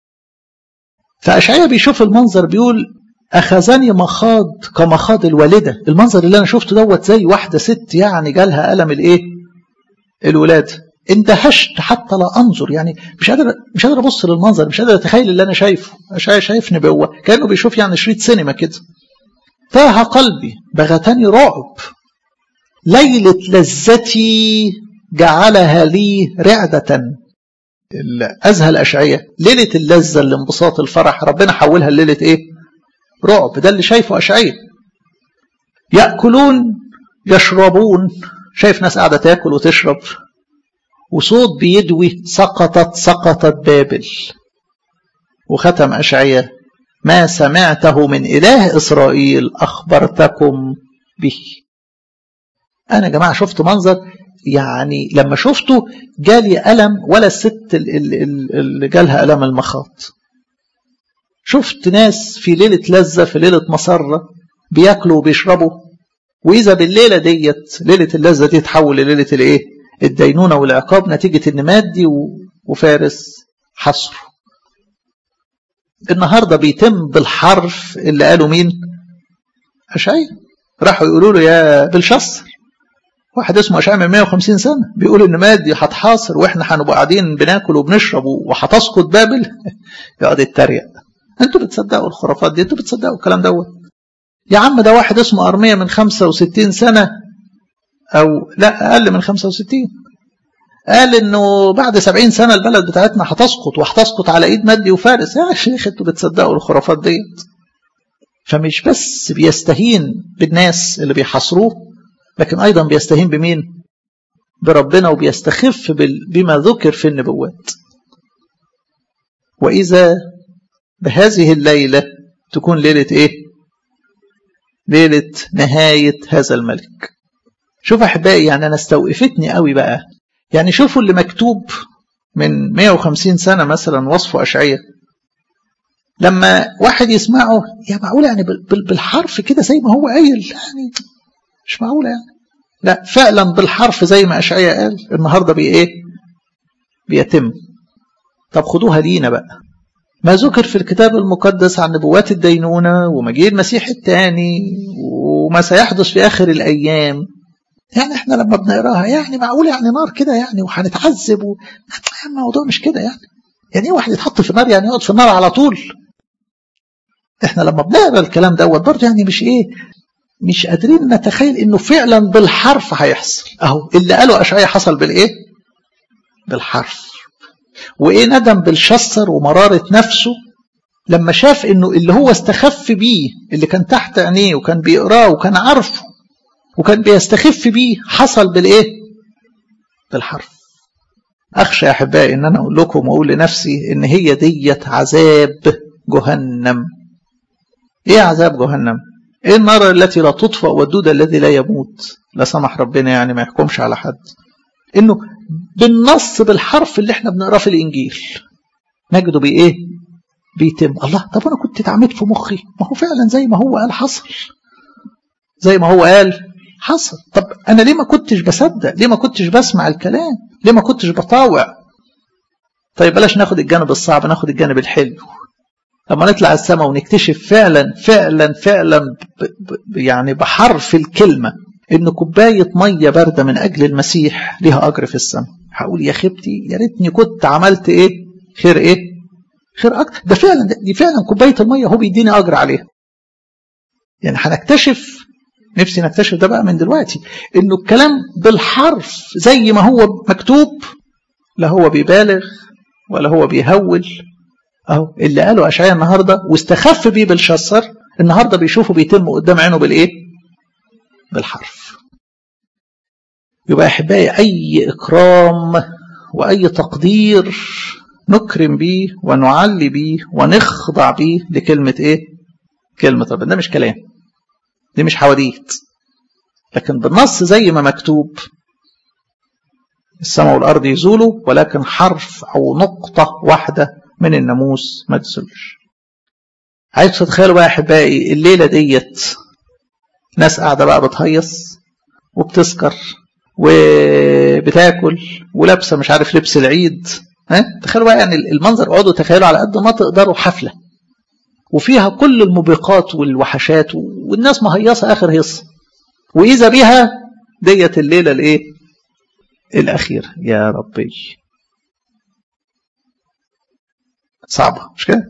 فاشعيا بيشوف المنظر بيقول اخذني مخاض كمخاض الوالده المنظر اللي انا شفته دوت زي واحده ست يعني جالها الم الايه الولاده اندهشت حتى لا انظر يعني مش قادر مش قادر ابص للمنظر مش قادر اتخيل اللي انا شايفه اشعيا شايف نبوه كانه بيشوف يعني شريط سينما كده تاه قلبي بغتني رعب ليله لذتي جعلها لي رعدة أزهى الأشعية ليلة اللذة الانبساط الفرح ربنا حولها ليلة إيه رعب ده اللي شايفه أشعية يأكلون يشربون شايف ناس قاعدة تاكل وتشرب وصوت بيدوي سقطت سقطت بابل وختم أشعية ما سمعته من إله إسرائيل أخبرتكم به أنا يا جماعة شفت منظر يعني لما شفته جالي ألم ولا الست اللي جالها ألم المخاط شفت ناس في ليلة لذة في ليلة مسرة بياكلوا وبيشربوا وإذا بالليلة ديت ليلة اللذة دي تحول لليلة الإيه؟ الدينونة والعقاب نتيجة إن مادي وفارس حصروا النهاردة بيتم بالحرف اللي قالوا مين؟ أشعية راحوا يقولوا له يا بلشصر واحد اسمه أشعياء من 150 سنة بيقول إن مادي هتحاصر وإحنا هنبقى قاعدين بناكل وبنشرب وهتسقط بابل يقعد يتريق أنتوا بتصدقوا الخرافات دي أنتوا بتصدقوا الكلام دوت يا عم ده واحد اسمه أرمية من 65 سنة أو لا أقل من 65 قال إنه بعد 70 سنة البلد بتاعتنا هتسقط وهتسقط على إيد مادي وفارس يا شيخ أنتوا بتصدقوا الخرافات ديت فمش بس بيستهين بالناس اللي بيحاصروه لكن أيضا بيستهين بمين بربنا وبيستخف بما ذكر في النبوات وإذا بهذه الليلة تكون ليلة إيه ليلة نهاية هذا الملك شوف أحبائي يعني أنا استوقفتني قوي بقى يعني شوفوا اللي مكتوب من 150 سنة مثلا وصفه أشعية لما واحد يسمعه يا معقول يعني بالحرف كده زي ما هو قايل يعني مش معقولة يعني لا فعلا بالحرف زي ما أشعية قال النهاردة بي إيه بيتم طب خدوها لينا بقى ما ذكر في الكتاب المقدس عن نبوات الدينونة ومجيء المسيح الثاني وما سيحدث في آخر الأيام يعني احنا لما بنقراها يعني معقول يعني نار كده يعني وهنتعذب و... الموضوع مش كده يعني يعني ايه واحد يتحط في النار يعني يقعد في النار على طول احنا لما بنقرا الكلام دوت برضه يعني مش ايه مش قادرين نتخيل انه فعلا بالحرف هيحصل اهو اللي قاله اشعيا حصل بالايه بالحرف وايه ندم بالشسر ومرارة نفسه لما شاف انه اللي هو استخف بيه اللي كان تحت عينيه وكان بيقراه وكان عارفه وكان بيستخف بيه حصل بالايه بالحرف اخشى يا احبائي ان انا اقول لكم واقول لنفسي ان هي ديت عذاب جهنم ايه عذاب جهنم ايه النار التي لا تطفأ والدود الذي لا يموت لا سمح ربنا يعني ما يحكمش على حد انه بالنص بالحرف اللي احنا بنقراه في الانجيل نجده بايه بيتم الله طب انا كنت اتعمدت في مخي ما هو فعلا زي ما هو قال حصل زي ما هو قال حصل طب انا ليه ما كنتش بصدق ليه ما كنتش بسمع الكلام ليه ما كنتش بطاوع طيب بلاش ناخد الجانب الصعب ناخد الجانب الحلو لما نطلع السماء ونكتشف فعلا فعلا فعلا ب ب يعني بحرف الكلمة إن كوباية مية باردة من أجل المسيح ليها أجر في السماء هقول يا خيبتي يا ريتني كنت عملت إيه خير إيه خير أكتر ده فعلا دي فعلا كوباية المية هو بيديني أجر عليها يعني هنكتشف نفسي نكتشف ده بقى من دلوقتي إنه الكلام بالحرف زي ما هو مكتوب لا هو بيبالغ ولا هو بيهول اهو اللي قاله اشعياء النهارده واستخف بيه بالشسر النهارده بيشوفه بيتم قدام عينه بالايه؟ بالحرف. يبقى يا احبائي اي اكرام واي تقدير نكرم بيه ونعلي بيه ونخضع بيه لكلمه ايه؟ كلمه ربنا ده مش كلام. دي مش حواديت. لكن بالنص زي ما مكتوب السماء والارض يزولوا ولكن حرف او نقطه واحده من الناموس ما تزولش عايز تتخيلوا بقى يا احبائي الليله ديت ناس قاعده بقى بتهيص وبتسكر وبتاكل ولابسه مش عارف لبس العيد ها تخيلوا بقى يعني المنظر اقعدوا تخيلوا على قد ما تقدروا حفله وفيها كل الموبقات والوحشات والناس مهيصه اخر هيصه واذا بها ديت الليله الايه الاخيره يا ربي صعبة مش كده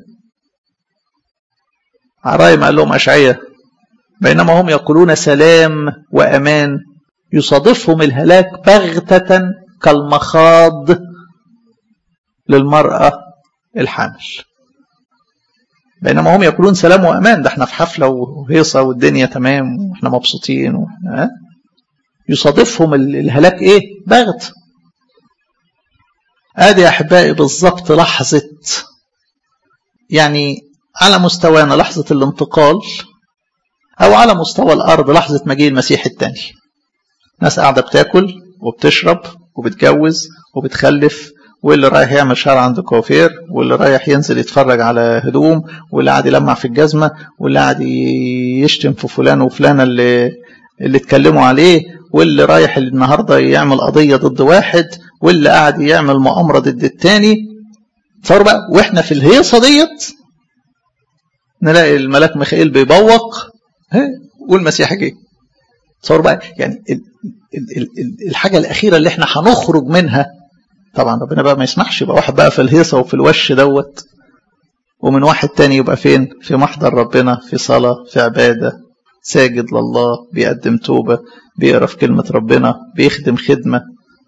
عرايم قال لهم أشعية بينما هم يقولون سلام وأمان يصادفهم الهلاك بغتة كالمخاض للمرأة الحامل بينما هم يقولون سلام وأمان ده احنا في حفلة وهيصة والدنيا تمام واحنا مبسوطين واحنا يصادفهم الهلاك ايه بغت ادي يا احبائي بالظبط لحظه يعني على مستوانا لحظة الانتقال أو على مستوى الأرض لحظة مجيء المسيح الثاني ناس قاعدة بتاكل وبتشرب وبتجوز وبتخلف واللي رايح يعمل شعر عند كوافير واللي رايح ينزل يتفرج على هدوم واللي قاعد يلمع في الجزمة واللي قاعد يشتم في فلان وفلانة اللي اللي اتكلموا عليه واللي رايح النهارده يعمل قضية ضد واحد واللي قاعد يعمل مؤامرة ضد التاني تصور بقى واحنا في الهيصه ديت نلاقي الملاك ميخائيل بيبوق والمسيح جه تصور بقى يعني ال ال ال الحاجه الاخيره اللي احنا هنخرج منها طبعا ربنا بقى ما يسمحش يبقى واحد بقى في الهيصه وفي الوش دوت ومن واحد تاني يبقى فين في محضر ربنا في صلاه في عباده ساجد لله بيقدم توبه بيقرا في كلمه ربنا بيخدم خدمه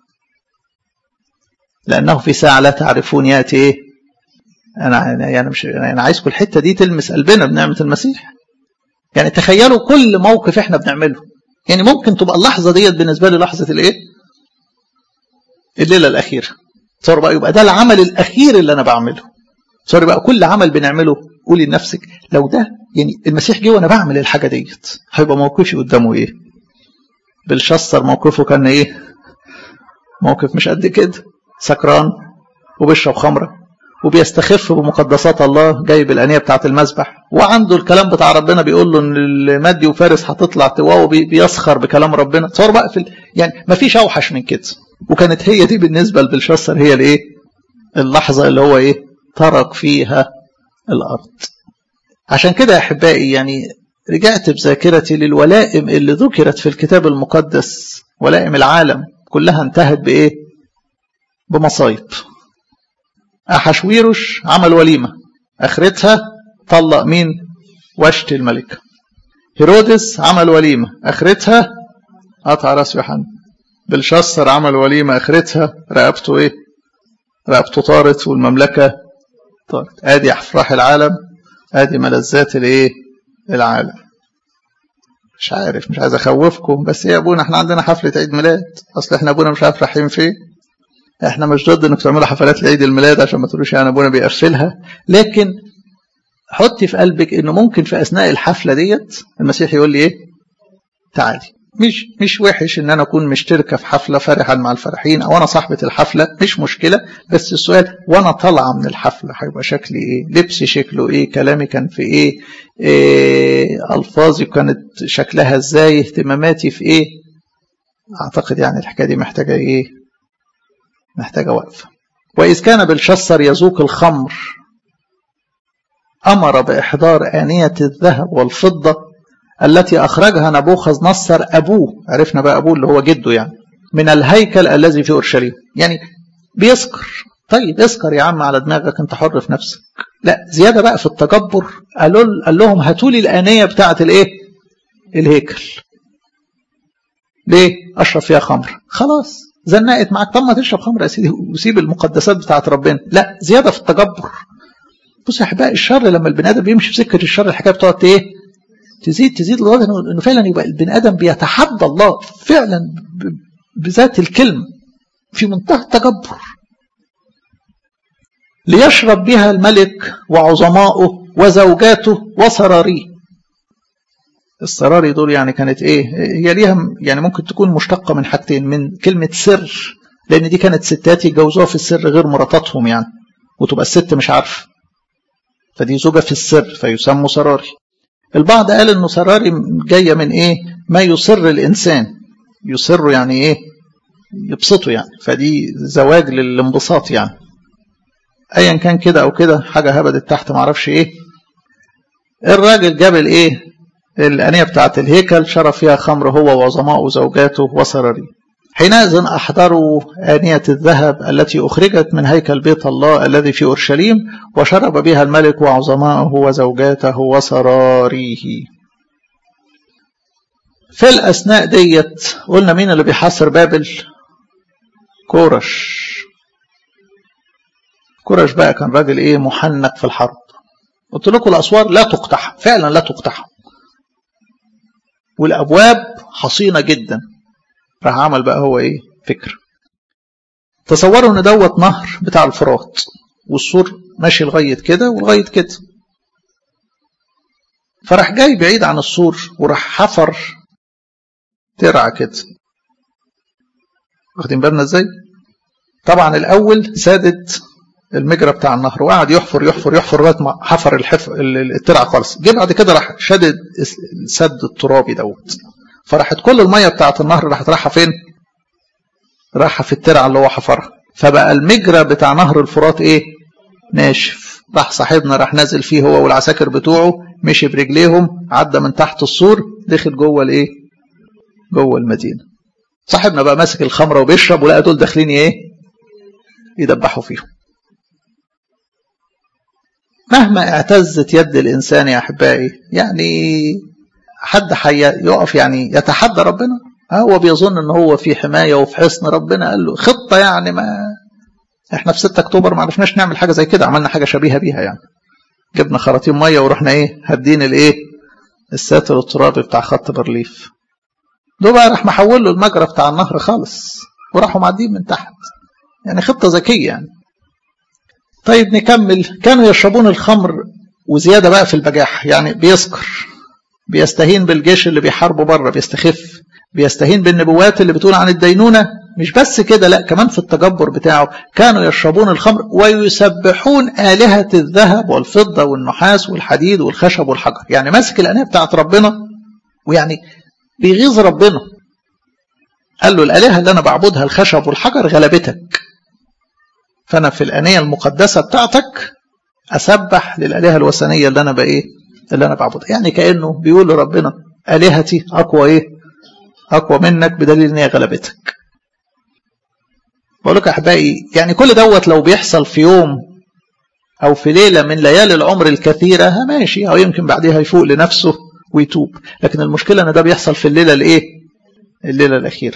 لأنه في ساعة لا تعرفون يأتي إيه أنا يعني مش أنا عايزكم الحتة دي تلمس قلبنا بنعمة المسيح يعني تخيلوا كل موقف إحنا بنعمله يعني ممكن تبقى اللحظة ديت بالنسبة لي لحظة الإيه الليلة الأخيرة صار بقى يبقى ده العمل الأخير اللي أنا بعمله صار بقى كل عمل بنعمله قولي لنفسك لو ده يعني المسيح جه وأنا بعمل الحاجة ديت هيبقى موقفي قدامه إيه بالشسر موقفه كان إيه موقف مش قد كده سكران وبيشرب خمرة وبيستخف بمقدسات الله جايب الأنية بتاعة المذبح وعنده الكلام بتاع ربنا بيقول له ان مادي وفارس هتطلع تواو بيسخر بكلام ربنا تصور بقى في ال... يعني ما فيش اوحش من كده وكانت هي دي بالنسبه لبلشسر هي الايه اللحظة اللي هو إيه ترك فيها الأرض عشان كده يا أحبائي يعني رجعت بذاكرتي للولائم اللي ذكرت في الكتاب المقدس ولائم العالم كلها انتهت بإيه بمصايب أحشويرش عمل وليمة آخرتها طلق مين وشت الملكة هيرودس عمل وليمة آخرتها قطع راس يوحنا بلشسر عمل وليمة آخرتها رقبته إيه رقبته طارت والمملكة طارت آدي أفراح العالم آدي ملذات الإيه العالم مش عارف مش عايز أخوفكم بس إيه يا أبونا إحنا عندنا حفلة عيد ميلاد أصل إحنا أبونا مش عارف رايحين فين إحنا مش ضد إنك تعملوا حفلات لعيد الميلاد عشان ما تقولوش يعني أبونا بيقفلها لكن حطي في قلبك إنه ممكن في أثناء الحفلة ديت المسيح يقول لي إيه تعالي مش مش وحش ان انا اكون مشتركه في حفله فرحا مع الفرحين او انا صاحبه الحفله مش مشكله بس السؤال وانا طالعه من الحفله هيبقى شكلي ايه لبسي شكله ايه كلامي كان في ايه, إيه الفاظي كانت شكلها ازاي اهتماماتي في ايه اعتقد يعني الحكايه دي محتاجه ايه محتاجه وقفه واذ كان بلشسر يذوق الخمر امر باحضار انيه الذهب والفضه التي أخرجها نبوخذ نصر أبوه عرفنا بقى أبوه اللي هو جده يعني من الهيكل الذي في أورشليم يعني بيسكر طيب اسكر يا عم على دماغك انت حر في نفسك لا زيادة بقى في التجبر قالوا قال لهم هاتوا لي الآنية بتاعة الايه الهيكل ليه اشرب فيها خمر خلاص زنقت معاك طب ما تشرب خمر يا سيدي وسيب المقدسات بتاعة ربنا لا زيادة في التجبر بص يا احبائي الشر لما البني ادم بيمشي في سكه الشر الحكايه بتقعد ايه تزيد تزيد لدرجه انه فعلا يبقى البني ادم بيتحدى الله فعلا بذات الكلمه في منتهى التجبر ليشرب بها الملك وعظماؤه وزوجاته وسراريه السراري دول يعني كانت ايه هي ليها يعني ممكن تكون مشتقه من حاجتين من كلمه سر لان دي كانت ستات يتجوزوها في السر غير مراتاتهم يعني وتبقى الست مش عارفه فدي زوجه في السر فيسموا سراري البعض قال انه سراري جايه من ايه ما يسر الانسان يسر يعني ايه يبسطه يعني فدي زواج للانبساط يعني ايا كان كده او كده حاجه هبدت تحت معرفش ايه الراجل جاب الايه الانيه بتاعت الهيكل شرب فيها خمر هو وعظماء وزوجاته وسراري حينئذ احضروا انيه الذهب التي اخرجت من هيكل بيت الله الذي في اورشليم وشرب بها الملك وعظماءه وزوجاته وسراريه في الاثناء ديت قلنا مين اللي بيحاصر بابل كورش كورش بقى كان راجل ايه محنك في الحرب قلت لكم الاسوار لا تقتحم فعلا لا تقتحم والابواب حصينه جدا راح عمل بقى هو ايه فكر تصوروا ان دوت نهر بتاع الفرات والسور ماشي لغايه كده ولغايه كده فراح جاي بعيد عن السور وراح حفر ترعه كده واخدين بالنا ازاي طبعا الاول سادت المجرى بتاع النهر وقعد يحفر يحفر يحفر لغايه ما حفر الحف... الترعه خالص جه بعد كده راح شدد السد الترابي دوت فراحت كل الميه بتاعت النهر راحت رايحه فين؟ رايحه في الترعه اللي هو حفرها فبقى المجرى بتاع نهر الفرات ايه؟ ناشف راح صاحبنا راح نازل فيه هو والعساكر بتوعه مشي برجليهم عدى من تحت السور دخل جوه الايه؟ جوه المدينه صاحبنا بقى ماسك الخمره وبيشرب ولقى دول داخلين ايه؟ يدبحوا فيهم مهما اعتزت يد الانسان يا احبائي يعني حد حي يقف يعني يتحدى ربنا هو بيظن ان هو في حمايه وفي حصن ربنا قال له خطه يعني ما احنا في 6 اكتوبر ما عرفناش نعمل حاجه زي كده عملنا حاجه شبيهه بيها يعني جبنا خراطيم ميه ورحنا ايه هادين الايه الساتر الترابي بتاع خط برليف ده بقى راح محول له المجرى بتاع النهر خالص وراحوا معديين من تحت يعني خطه ذكيه يعني طيب نكمل كانوا يشربون الخمر وزياده بقى في البجاح يعني بيسكر بيستهين بالجيش اللي بيحاربوا بره بيستخف بيستهين بالنبوات اللي بتقول عن الدينونة مش بس كده لا كمان في التجبر بتاعه كانوا يشربون الخمر ويسبحون آلهة الذهب والفضة والنحاس والحديد والخشب والحجر يعني ماسك الآلهة بتاعت ربنا ويعني بيغيظ ربنا قال له الآلهة اللي أنا بعبدها الخشب والحجر غلبتك فأنا في الآنية المقدسة بتاعتك أسبح للآلهة الوثنية اللي أنا بإيه اللي أنا بعبدها يعني كأنه بيقول لربنا آلهتي أقوى إيه أقوى منك بدليل إن هي غلبتك بقول لك أحبائي يعني كل دوت لو بيحصل في يوم أو في ليلة من ليالي العمر الكثيرة ماشي أو يمكن بعدها يفوق لنفسه ويتوب لكن المشكلة أن ده بيحصل في الليلة الإيه الليلة الأخيرة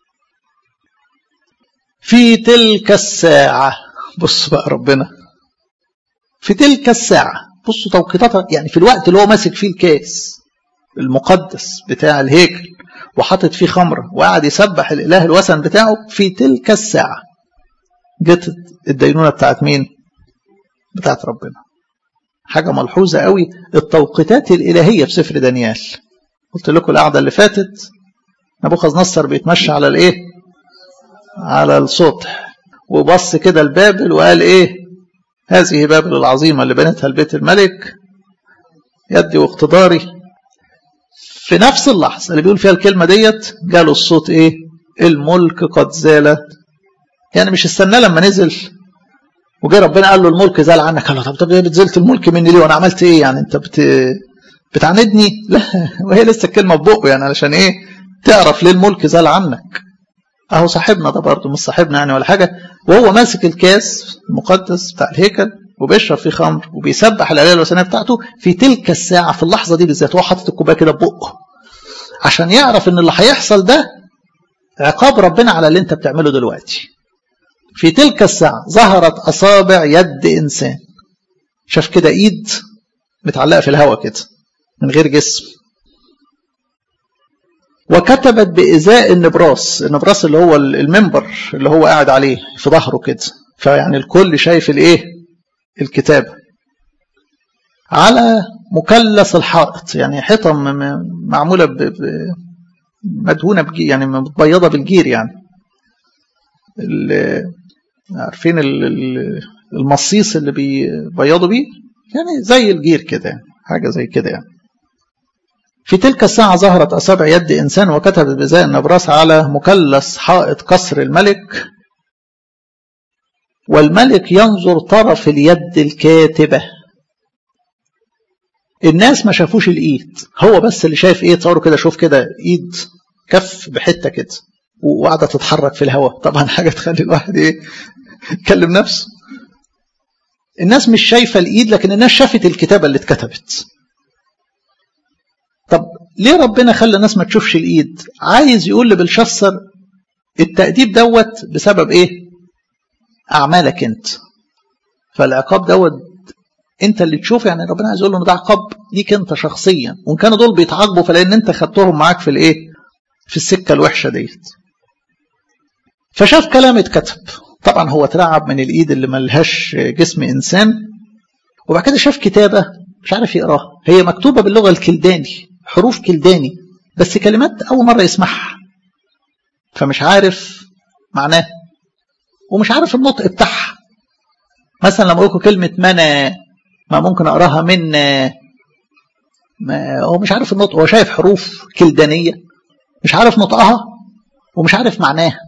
في تلك الساعة بص بقى ربنا في تلك الساعة بصوا توقيتاتها يعني في الوقت اللي هو ماسك فيه الكاس المقدس بتاع الهيكل وحاطط فيه خمرة وقعد يسبح الإله الوثن بتاعه في تلك الساعة جت الدينونة بتاعت مين؟ بتاعت ربنا حاجة ملحوظة قوي التوقيتات الإلهية في سفر دانيال قلت لكم القعدة اللي فاتت نبوخذ نصر بيتمشى على الإيه؟ على السطح وبص كده لبابل وقال إيه؟ هذه بابل العظيمة اللي بنتها لبيت الملك يدي واقتداري في نفس اللحظة اللي بيقول فيها الكلمة ديت جاله الصوت ايه الملك قد زال يعني مش استنى لما نزل وجه ربنا قال له الملك زال عنك قال له طب طب بتزلت الملك مني ليه وانا عملت ايه يعني انت بت بتعاندني لا وهي لسه الكلمه في بقه يعني علشان ايه تعرف ليه الملك زال عنك اهو صاحبنا ده برضه مش صاحبنا يعني ولا حاجه وهو ماسك الكاس المقدس بتاع الهيكل وبيشرب فيه خمر وبيسبح الآلهة الوثنية بتاعته في تلك الساعة في اللحظة دي بالذات هو حاطط الكوباية كده ببقه عشان يعرف ان اللي هيحصل ده عقاب ربنا على اللي انت بتعمله دلوقتي في تلك الساعة ظهرت أصابع يد إنسان شاف كده إيد متعلقة في الهواء كده من غير جسم وكتبت بإزاء النبراس النبراس اللي هو المنبر اللي هو قاعد عليه في ظهره كده فيعني الكل شايف الايه الكتابة على مثلث الحائط يعني حيطة معمولة ب... ب... مدهونة بجير يعني متبيضة بالجير يعني ال... عارفين ال... المصيص اللي بيبيضوا بيه يعني زي الجير كده يعني. حاجة زي كده يعني في تلك الساعة ظهرت أصابع يد إنسان وكتبت بزاء النبراس على مثلث حائط قصر الملك والملك ينظر طرف اليد الكاتبة الناس ما شافوش الإيد هو بس اللي شايف إيه تصوروا كده شوف كده إيد كف بحتة كده وقاعدة تتحرك في الهواء طبعا حاجة تخلي الواحد إيه يكلم نفسه الناس مش شايفة الإيد لكن الناس شافت الكتابة اللي اتكتبت طب ليه ربنا خلى الناس ما تشوفش الإيد عايز يقول لبلشسر التأديب دوت بسبب إيه أعمالك أنت فالعقاب دوت أنت اللي تشوف يعني ربنا عايز يقول له ده عقاب ليك أنت شخصيا وإن كانوا دول بيتعاقبوا فلأن أنت خدتهم معاك في الإيه في السكة الوحشة ديت فشاف كلام اتكتب طبعا هو اترعب من الإيد اللي ملهاش جسم إنسان وبعد كده شاف كتابة مش عارف يقراها هي مكتوبة باللغة الكلداني حروف كلداني بس كلمات أول مرة يسمعها فمش عارف معناه ومش عارف النطق بتاعها مثلا لما اقول كلمه منى ما ممكن اقراها من ما هو مش عارف النطق هو شايف حروف كلدانيه مش عارف نطقها ومش عارف معناها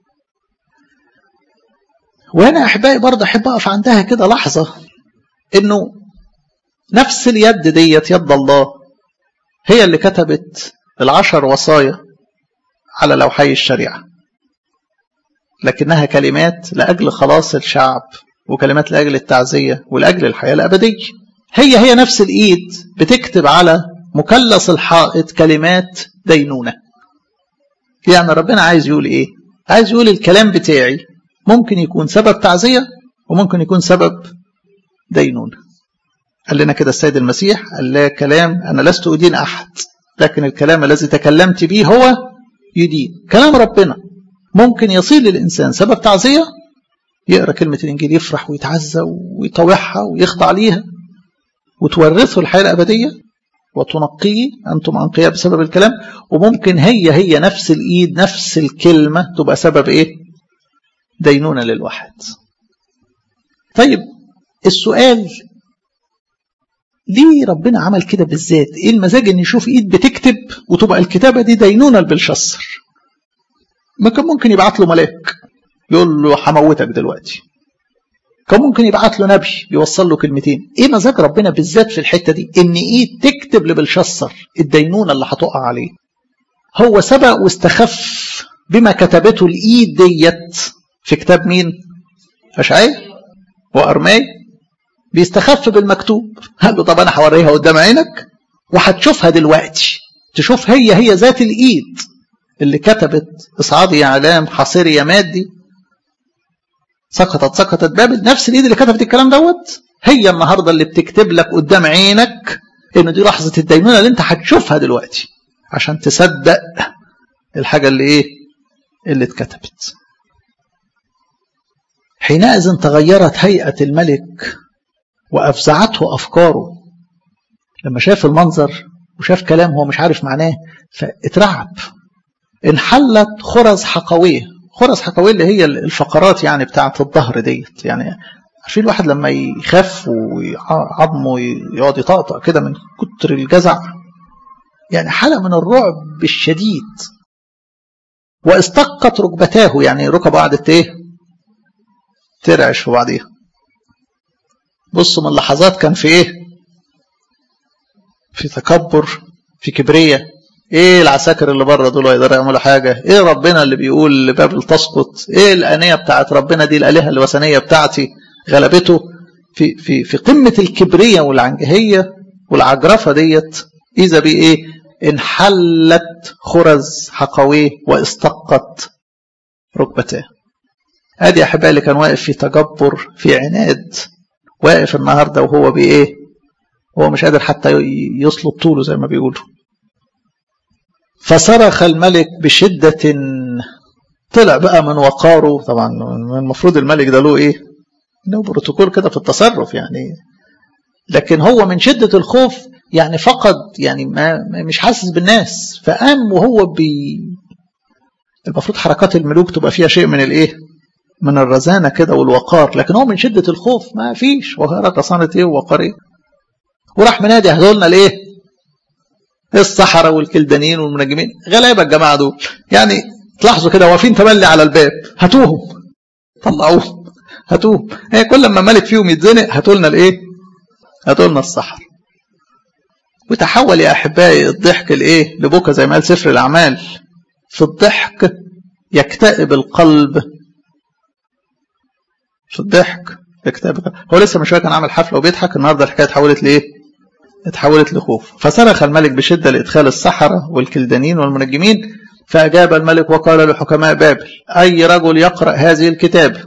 وانا احبائي برضه احب اقف عندها كده لحظه انه نفس اليد ديت يد الله هي اللي كتبت العشر وصايا على لوحي الشريعه لكنها كلمات لأجل خلاص الشعب وكلمات لأجل التعزية ولأجل الحياة الأبدية هي هي نفس الإيد بتكتب على مثلث الحائط كلمات دينونة يعني ربنا عايز يقول إيه عايز يقول الكلام بتاعي ممكن يكون سبب تعزية وممكن يكون سبب دينونة قال لنا كده السيد المسيح قال لا كلام أنا لست أدين أحد لكن الكلام الذي تكلمت به هو يدين كلام ربنا ممكن يصير للإنسان سبب تعزية يقرأ كلمة الإنجيل يفرح ويتعزى ويطوعها ويخضع ليها وتورثه الحياة الأبدية وتنقيه أنتم أنقياء بسبب الكلام وممكن هي هي نفس الإيد نفس الكلمة تبقى سبب إيه دينونة للواحد طيب السؤال ليه ربنا عمل كده بالذات ايه المزاج ان يشوف ايد بتكتب وتبقى الكتابة دي دينونة لبلشسر ما كان ممكن يبعت له ملاك يقول له هموتك دلوقتي كان ممكن يبعت له نبي يوصل له كلمتين ايه مزاج ربنا بالذات في الحته دي ان ايد تكتب لبلشسر الدينونه اللي هتقع عليه هو سبق واستخف بما كتبته الايد ديت في كتاب مين اشعياء وارماي بيستخف بالمكتوب قال له طب انا هوريها قدام عينك وهتشوفها دلوقتي تشوف هي هي ذات الايد اللي كتبت اصعادي يا علام حصيري يا مادي سقطت سقطت بابل نفس الايد اللي كتبت الكلام دوت هي النهارده اللي بتكتب لك قدام عينك ان دي لحظه الدينونه اللي انت هتشوفها دلوقتي عشان تصدق الحاجه اللي ايه اللي اتكتبت حينئذ تغيرت هيئه الملك وافزعته افكاره لما شاف المنظر وشاف كلام هو مش عارف معناه فاترعب انحلت خرز حقويه خرز حقويه اللي هي الفقرات يعني بتاعه الظهر ديت يعني عارفين الواحد لما يخاف وعظمه يقعد يطقطق كده من كتر الجزع يعني حالة من الرعب الشديد واستقت ركبتاه يعني ركبه قعدت ايه ترعش في بعضيها بصوا من لحظات كان في ايه في تكبر في كبرية ايه العساكر اللي بره دول يقدروا يعملوا حاجة ايه ربنا اللي بيقول بابل تسقط ايه الآنية بتاعت ربنا دي الآلهة الوثنية بتاعتي غلبته في في في قمة الكبرية والعنجهية والعجرفة ديت إذا بإيه انحلت خرز حقويه واستقت ركبتاه ادي احبائي اللي كان واقف في تجبر في عناد واقف النهارده وهو بايه هو مش قادر حتى يصلب طوله زي ما بيقولوا فصرخ الملك بشدة طلع بقى من وقاره طبعا المفروض الملك ده له ايه له بروتوكول كده في التصرف يعني لكن هو من شدة الخوف يعني فقد يعني ما مش حاسس بالناس فقام وهو بي المفروض حركات الملوك تبقى فيها شيء من الايه من الرزانة كده والوقار لكن هو من شدة الخوف ما فيش وقار صانت ايه ووقار ايه وراح منادي هدولنا الايه الصحراء والكلدانيين والمنجمين غلابة الجماعة دول يعني تلاحظوا كده واقفين تملي على الباب هاتوهم طلعوهم هاتوهم هي كل ما ملك فيهم يتزنق هاتوا لنا الايه هاتوا لنا الصحراء وتحول يا احبائي الضحك لايه لبكى زي ما قال سفر الاعمال في الضحك يكتئب القلب في الضحك يكتئب هو لسه من شويه كان عامل حفله وبيضحك النهارده الحكايه اتحولت لايه اتحولت لخوف فصرخ الملك بشده لادخال السحره والكلدانيين والمنجمين فاجاب الملك وقال لحكماء بابل اي رجل يقرا هذه الكتاب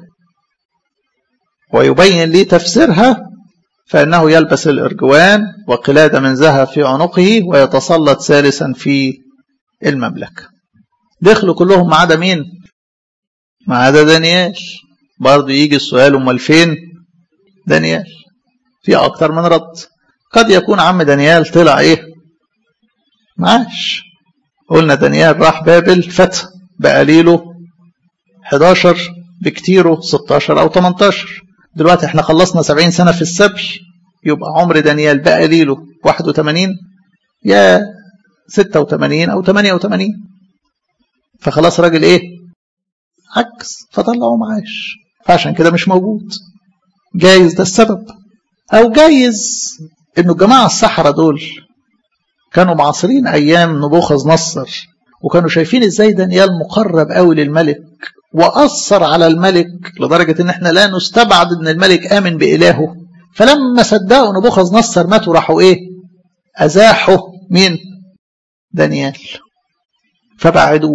ويبين لي تفسيرها فإنه يلبس الإرجوان وقلادة من ذهب في عنقه ويتسلط ثالثا في المملكة دخلوا كلهم ما عدا مين ما عدا دانيال برضه يجي السؤال امال فين دانيال في اكتر من رد قد يكون عم دانيال طلع ايه معاش قلنا دانيال راح بابل فتى بقليله 11 بكتيره 16 او 18 دلوقتي احنا خلصنا 70 سنة في السبي يبقى عمر دانيال بقى ليله 81 يا 86 أو 88 فخلاص راجل إيه عكس فطلعه معاش فعشان كده مش موجود جايز ده السبب أو جايز إنه الجماعة الصحراء دول كانوا معاصرين أيام نبوخذ نصر وكانوا شايفين إزاي دانيال مقرب قوي للملك وأثر على الملك لدرجة إن إحنا لا نستبعد إن الملك آمن بإلهه فلما صدقوا نبوخذ نصر ماتوا راحوا إيه؟ أزاحوا مين؟ دانيال فبعدوه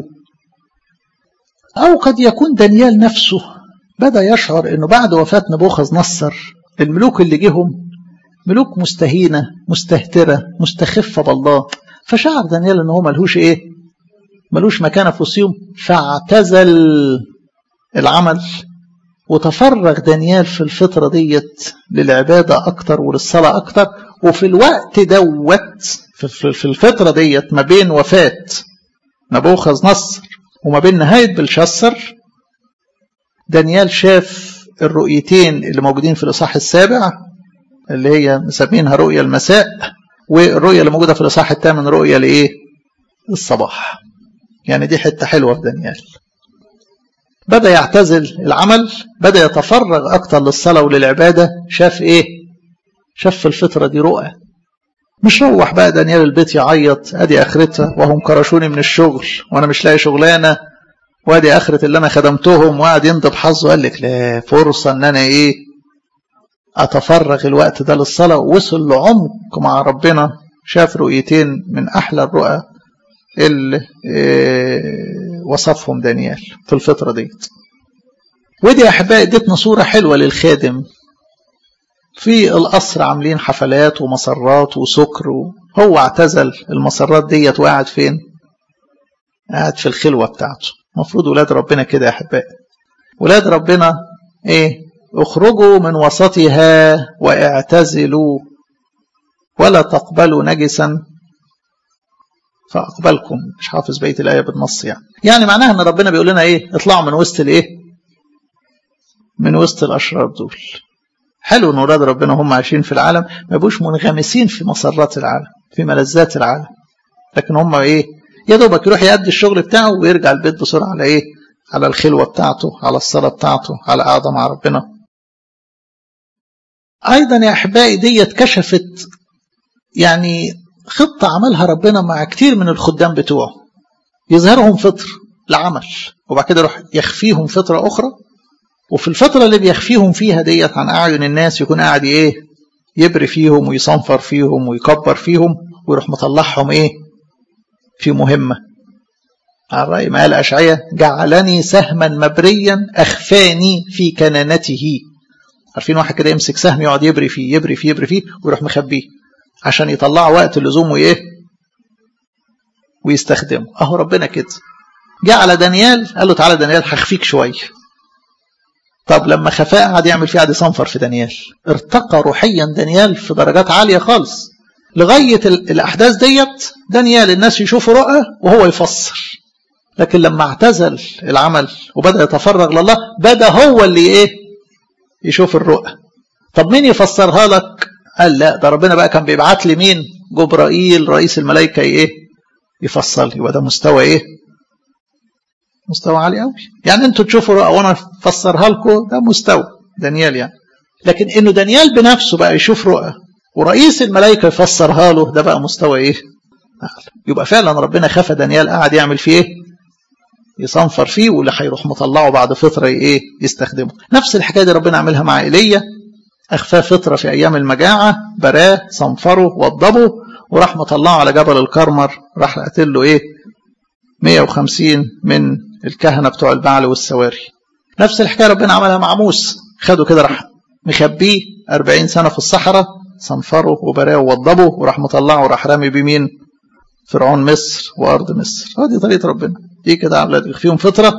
أو قد يكون دانيال نفسه بدأ يشعر إنه بعد وفاة نبوخذ نصر الملوك اللي جيهم ملوك مستهينة مستهترة مستخفة بالله فشعر دانيال إن هو ملهوش إيه؟ ملوش مكانة في وسطهم فاعتزل العمل وتفرغ دانيال في الفترة ديت للعبادة أكتر وللصلاة أكتر وفي الوقت دوت في الفترة ديت ما بين وفاة نبوخذ نصر وما بين نهاية بلشسر دانيال شاف الرؤيتين اللي موجودين في الإصحاح السابع اللي هي مسمينها رؤية المساء والرؤية اللي موجودة في الإصحاح الثامن رؤية لإيه؟ الصباح يعني دي حتة حلوة في دانيال بدأ يعتزل العمل بدأ يتفرغ أكتر للصلاة وللعبادة شاف إيه شاف في الفترة دي رؤى مش روح بقى دانيال البيت يعيط ادي اخرتها وهم كرشوني من الشغل وانا مش لاقي شغلانه وادي اخرة اللي انا خدمتهم وقعد يندب حظه قال لك لا فرصه ان انا ايه اتفرغ الوقت ده للصلاه وصل لعمق مع ربنا شاف رؤيتين من احلى الرؤى اللي إيه وصفهم دانيال في الفتره ديت ودي يا احبائي ادتنا صوره حلوه للخادم في القصر عاملين حفلات ومسرات وسكر هو اعتزل المسرات ديت وقاعد فين قاعد في الخلوة بتاعته المفروض ولاد ربنا كده يا أحبائي ولاد ربنا ايه اخرجوا من وسطها واعتزلوا ولا تقبلوا نجسا فاقبلكم مش حافظ بيت الايه بالنص يعني يعني معناها ان ربنا بيقول لنا ايه اطلعوا من وسط الايه من وسط الاشرار دول حلو ان اولاد ربنا هم عايشين في العالم ما يبقوش منغمسين في مسرات العالم في ملذات العالم لكن هم ايه يا دوبك يروح يأدي الشغل بتاعه ويرجع البيت بسرعه على ايه على الخلوه بتاعته على الصلاه بتاعته على قعده مع ربنا ايضا يا احبائي ديت كشفت يعني خطه عملها ربنا مع كتير من الخدام بتوعه يظهرهم فطر لعمل وبعد كده يروح يخفيهم فتره اخرى وفي الفترة اللي بيخفيهم فيها ديت عن أعين الناس يكون قاعد إيه يبري فيهم ويصنفر فيهم ويكبر فيهم ويروح مطلعهم إيه في مهمة على رأي ما قال أشعية جعلني سهما مبريا أخفاني في كنانته عارفين واحد كده يمسك سهم يقعد يبري فيه يبري فيه يبري فيه ويروح مخبيه عشان يطلعه وقت اللزوم وإيه ويستخدمه أهو ربنا كده جعل دانيال قال له تعالى دانيال هخفيك شويه طب لما خفاء قعد يعمل فيه قعد يصنفر في دانيال ارتقى روحيا دانيال في درجات عالية خالص لغاية الأحداث ديت دانيال الناس يشوفوا رؤى وهو يفسر لكن لما اعتزل العمل وبدأ يتفرغ لله بدأ هو اللي ايه يشوف الرؤى طب مين يفسرها لك قال لا ده ربنا بقى كان بيبعت لي مين جبرائيل رئيس الملائكة ايه يفسر لي وده مستوى ايه مستوى عالي قوي يعني انتوا تشوفوا رؤى وانا افسرها لكم ده مستوى دانيال يعني لكن انه دانيال بنفسه بقى يشوف رؤى ورئيس الملائكه يفسرها له ده بقى مستوى ايه يبقى فعلا ربنا خفى دانيال قاعد يعمل فيه ايه يصنفر فيه واللي هيروح مطلعه بعد فتره ايه يستخدمه نفس الحكايه دي ربنا عملها مع ايليا اخفاه فتره في ايام المجاعه براه صنفره وضبه وراح مطلعه على جبل الكرمر راح قاتل له ايه 150 من الكهنة بتوع البعل والسواري نفس الحكاية ربنا عملها مع موسى خدوا كده راح مخبيه 40 سنة في الصحراء صنفره وبراه ووضبه وراح مطلعه وراح رامي بمين فرعون مصر وأرض مصر هذه طريقة ربنا دي كده عملت يخفيهم فترة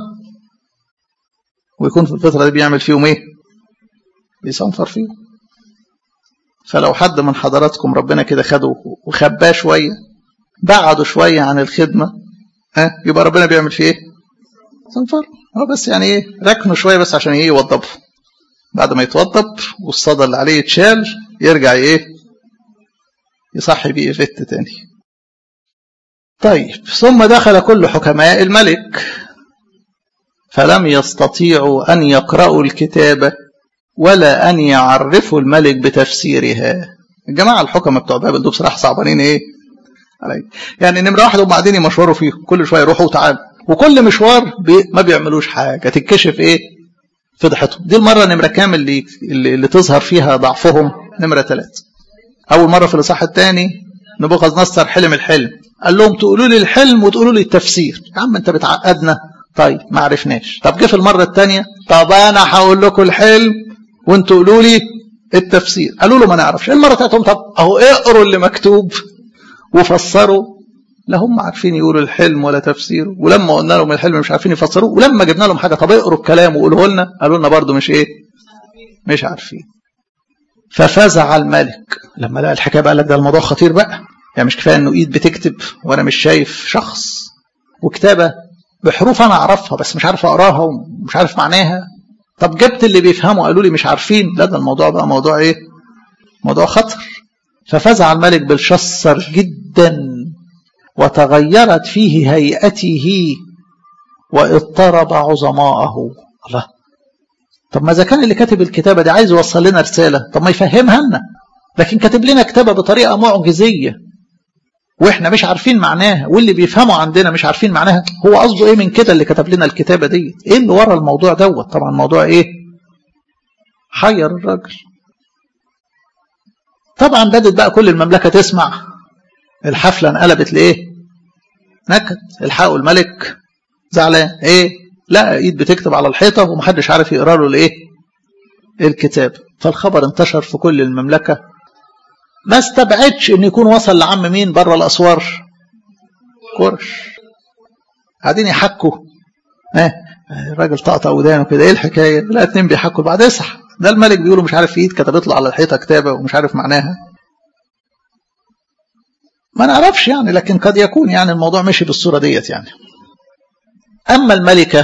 ويكون في الفترة دي بيعمل فيهم ايه بيصنفر فيهم فلو حد من حضراتكم ربنا كده خده وخباه شوية بعده شوية عن الخدمة ها يبقى ربنا بيعمل فيه ايه صنفر هو بس يعني ايه ركنه شويه بس عشان ايه يوضبه بعد ما يتوضب والصدى اللي عليه يتشال يرجع ايه يصحي بيه فت تاني طيب ثم دخل كل حكماء الملك فلم يستطيعوا ان يقرأوا الكتابة ولا ان يعرفوا الملك بتفسيرها الجماعة الحكماء بتوع بابل دول بصراحة صعبانين ايه علي. يعني نمرة واحد هم قاعدين يمشوروا فيه كل شوية يروحوا وتعالوا وكل مشوار بي ما بيعملوش حاجة تتكشف ايه فضحتهم دي المرة نمرة كام اللي, اللي, اللي تظهر فيها ضعفهم نمرة ثلاثة أول مرة في الإصحاح الثاني نبوخذ نصر حلم الحلم قال لهم تقولوا لي الحلم وتقولوا لي التفسير يا عم انت بتعقدنا طيب ما عرفناش طب جه في المرة الثانية طب أنا هقول لكم الحلم وانتوا قولوا لي التفسير قالوا له ما نعرفش المرة الثالثة طب أهو اقروا اللي مكتوب وفسروا لا هم عارفين يقولوا الحلم ولا تفسيره ولما قلنا لهم الحلم مش عارفين يفسروه ولما جبنا لهم حاجه طب اقروا الكلام وقولوه لنا قالوا لنا برضه مش ايه مش عارفين ففزع الملك لما لقى الحكايه بقى لك ده الموضوع خطير بقى يعني مش كفايه انه ايد بتكتب وانا مش شايف شخص وكتابه بحروف انا اعرفها بس مش عارف اقراها ومش عارف معناها طب جبت اللي بيفهموا قالوا لي مش عارفين لا ده الموضوع بقى موضوع ايه موضوع خطر ففزع الملك بالشصر جدا وتغيرت فيه هيئته واضطرب عظماءه الله طب ما اذا كان اللي كاتب الكتابه دي عايز يوصل لنا رساله طب ما يفهمها لنا لكن كاتب لنا كتابه بطريقه معجزيه واحنا مش عارفين معناها واللي بيفهموا عندنا مش عارفين معناها هو قصده ايه من كده اللي كتب لنا الكتابه دي ايه اللي ورا الموضوع دوت طبعا الموضوع ايه حير الراجل طبعا بدت بقى كل المملكه تسمع الحفله انقلبت لايه نكد الحقوا الملك زعلان ايه لا ايد بتكتب على الحيطه ومحدش عارف يقرا له الايه الكتاب فالخبر انتشر في كل المملكه ما استبعدش ان يكون وصل لعم مين بره الاسوار كرش قاعدين يحكوا اه الراجل طقطق ودانه كده ايه الحكايه لا اتنين بيحكوا بعد اصح ده الملك بيقولوا مش عارف في ايد كتبت له على الحيطه كتابه ومش عارف معناها ما نعرفش يعني لكن قد يكون يعني الموضوع مشي بالصوره ديت يعني اما الملكه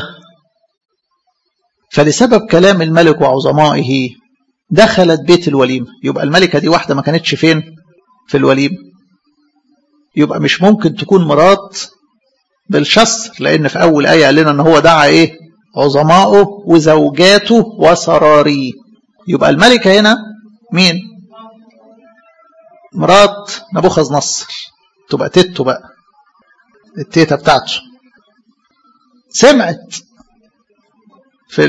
فلسبب كلام الملك وعظمائه دخلت بيت الوليمة يبقى الملكة دي واحدة ما كانتش فين في الوليمة يبقى مش ممكن تكون مرات بالشصر لأن في أول آية قال لنا أن هو دعا إيه عظماؤه وزوجاته وسراريه يبقى الملكة هنا مين مرات نبوخذ نصر تبقى تيتو بقى التيتا بتاعته سمعت في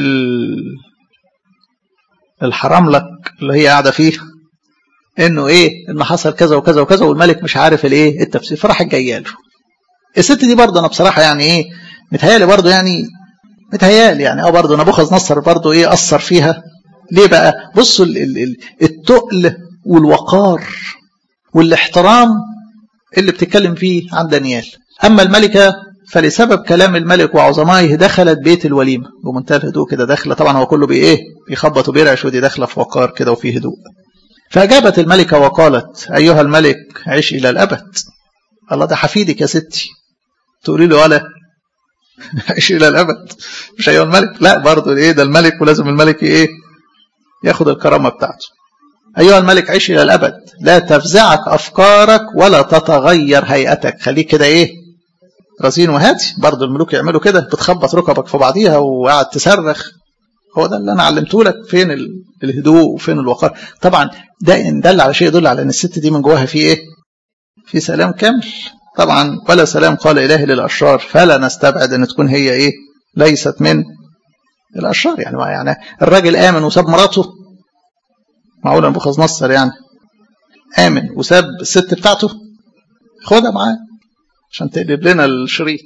الحرام لك اللي هي قاعده فيه انه ايه ان حصل كذا وكذا وكذا والملك مش عارف الايه التفسير فراحت جايه له الست دي برضه انا بصراحه يعني ايه متهيالي برضه يعني متهيالي يعني اه برضه نبوخذ نصر برضه ايه اثر فيها ليه بقى بصوا التقل والوقار والاحترام اللي بتتكلم فيه عن دانيال اما الملكه فلسبب كلام الملك وعظمائه دخلت بيت الوليمة بمنتهى الهدوء كده داخلة طبعا هو كله بإيه بيخبط وبيرعش ودي داخلة في وقار كده وفي هدوء فأجابت الملكة وقالت أيها الملك عش إلى الأبد الله ده حفيدك يا ستي تقولي له ولا عش إلى الأبد مش أيها الملك لا برضه إيه ده الملك ولازم الملك إيه ياخد الكرامة بتاعته أيها الملك عش إلى الأبد لا تفزعك أفكارك ولا تتغير هيئتك خليك كده إيه رزين وهاتي برضه الملوك يعملوا كده بتخبط ركبك في بعضيها وقاعد تصرخ هو ده اللي انا علمته لك فين الهدوء وفين الوقار طبعا ده ان دل على شيء يدل على ان الست دي من جواها في ايه في سلام كامل طبعا ولا سلام قال الهي للاشرار فلا نستبعد ان تكون هي ايه ليست من الاشرار يعني ما يعني الراجل امن وساب مراته معقول نبوخذ نصر يعني امن وساب الست بتاعته خدها معاه عشان تقلب لنا الشريط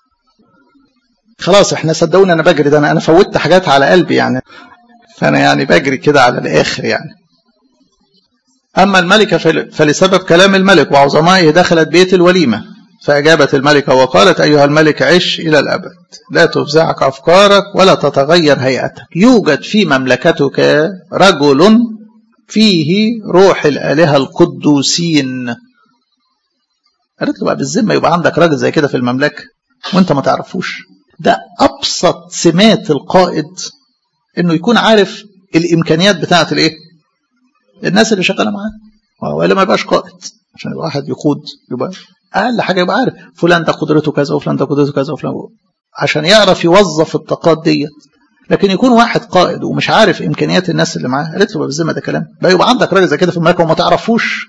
خلاص احنا صدقوني انا بجري ده انا انا فوتت حاجات على قلبي يعني فانا يعني بجري كده على الاخر يعني اما الملكه فلسبب كلام الملك وعظمائه دخلت بيت الوليمه فاجابت الملكه وقالت ايها الملك عش الى الابد لا تفزعك افكارك ولا تتغير هيئتك يوجد في مملكتك رجل فيه روح الالهه القدوسين قالت له بقى بالذمه يبقى عندك راجل زي كده في المملكه وانت ما تعرفوش ده ابسط سمات القائد انه يكون عارف الامكانيات بتاعه الايه الناس اللي شغاله معاه والا ما يبقاش قائد عشان يبقى واحد يقود يبقى اقل حاجه يبقى عارف فلان ده قدرته كذا وفلان ده قدرته كذا وفلان عشان يعرف يوظف الطاقات ديت لكن يكون واحد قائد ومش عارف امكانيات الناس اللي معاه قالت له بالذمه ده كلام بقى يبقى عندك راجل زي كده في المملكه وما تعرفوش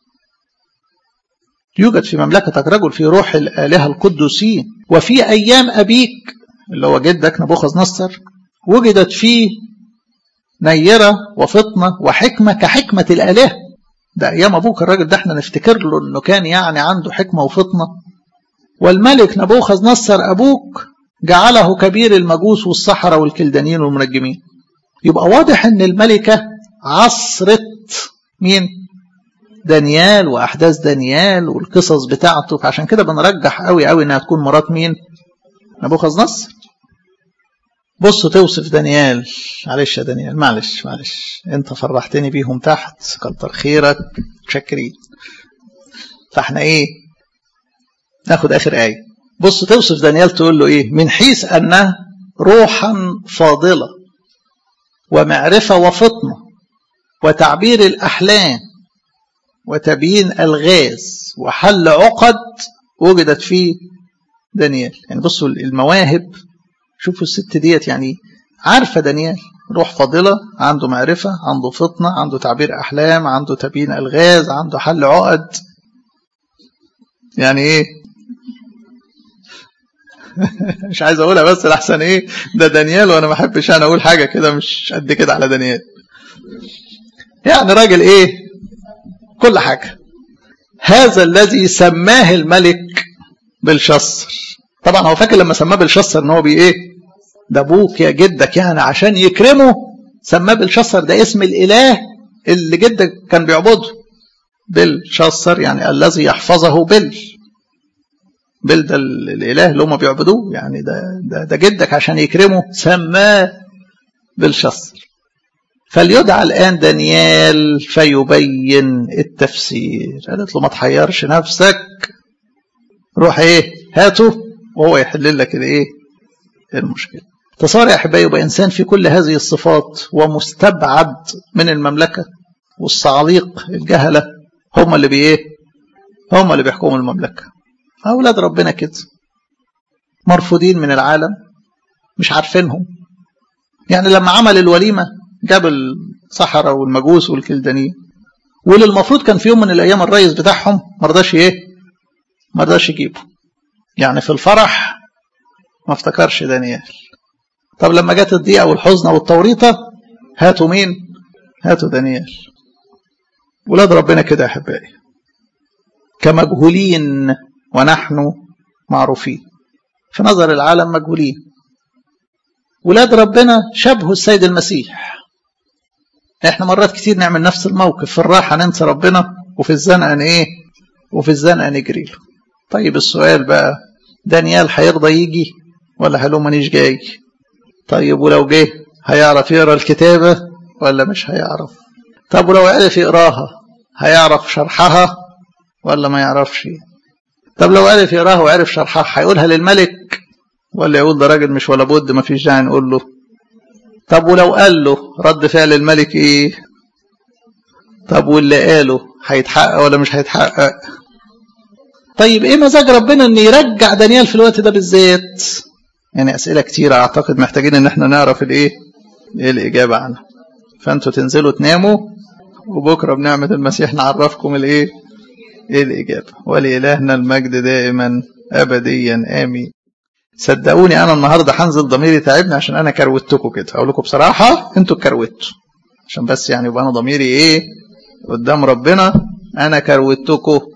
يوجد في مملكتك رجل في روح الآلهة القدسين وفي أيام أبيك اللي هو جدك نبوخذ نصر وجدت فيه نيرة وفطنة وحكمة كحكمة الآلهة ده أيام أبوك الراجل ده احنا نفتكر له أنه كان يعني عنده حكمة وفطنة والملك نبوخذ نصر أبوك جعله كبير المجوس والسحرة والكلدانيين والمنجمين يبقى واضح أن الملكة عصرت مين؟ دانيال واحداث دانيال والقصص بتاعته فعشان كده بنرجح قوي قوي انها تكون مرات مين نبوخذ نصر بص توصف دانيال معلش يا دانيال معلش معلش انت فرحتني بيهم تحت كتر خيرك شاكرين فاحنا ايه ناخد اخر ايه بص توصف دانيال تقول له ايه من حيث انه روحا فاضله ومعرفه وفطنه وتعبير الاحلام وتبيين الغاز وحل عقد وجدت فيه دانيال يعني بصوا المواهب شوفوا الست ديت يعني عارفة دانيال روح فاضلة عنده معرفة عنده فطنة عنده تعبير أحلام عنده تبيين ألغاز عنده حل عقد يعني إيه مش عايز أقولها بس لحسن إيه ده دانيال وأنا ما أحبش أنا أقول حاجة كده مش قد كده على دانيال يعني راجل إيه كل حاجة هذا الذي سماه الملك بالشصر طبعا هو فاكر لما سماه بالشصر ان هو بي ايه ده ابوك يا جدك يعني عشان يكرمه سماه بالشصر ده اسم الاله اللي جدك كان بيعبده بالشصر يعني الذي يحفظه بل بل ده الاله اللي هم بيعبدوه يعني ده, ده ده جدك عشان يكرمه سماه بالشصر فليدعى الآن دانيال فيبين التفسير قالت له ما تحيرش نفسك روح ايه هاته وهو يحل لك الايه المشكله تصار يا احبائي يبقى انسان في كل هذه الصفات ومستبعد من المملكه والصعاليق الجهله هم اللي بايه هم اللي بيحكموا المملكه اولاد ربنا كده مرفوضين من العالم مش عارفينهم يعني لما عمل الوليمه جاب الصحراء والمجوس والكلدانيين واللي المفروض كان في يوم من الايام الرئيس بتاعهم ما رضاش ايه ما رضاش يجيبه يعني في الفرح ما افتكرش دانيال طب لما جت الضيقه والحزن والتوريطه هاتوا مين هاتوا دانيال ولاد ربنا كده يا احبائي كمجهولين ونحن معروفين في نظر العالم مجهولين ولاد ربنا شبهوا السيد المسيح احنا مرات كتير نعمل نفس الموقف في الراحة ننسى ربنا وفي الزنقة ايه وفي الزنقة نجري له طيب السؤال بقى دانيال هيرضى يجي ولا هلو مانيش جاي طيب ولو جه هيعرف يقرا الكتابة ولا مش هيعرف طب ولو عرف يقراها هيعرف شرحها ولا ما يعرفش طب لو عرف يقراها وعرف شرحها هيقولها للملك ولا يقول ده راجل مش ولا بد ما فيش داعي نقول له طب ولو قال له رد فعل الملك ايه طب واللي قاله هيتحقق ولا مش هيتحقق طيب ايه مزاج ربنا ان يرجع دانيال في الوقت ده بالذات يعني اسئله كتيره اعتقد محتاجين ان احنا نعرف الايه ايه الاجابه عنها فانتوا تنزلوا تناموا وبكره بنعمه المسيح نعرفكم الايه ايه الاجابه ولالهنا المجد دائما ابديا امين صدقوني انا النهارده هنزل ضميري تعبني عشان انا كروتكم كده اقول لكم بصراحه انتوا كروتوا عشان بس يعني يبقى انا ضميري ايه قدام ربنا انا كروتكم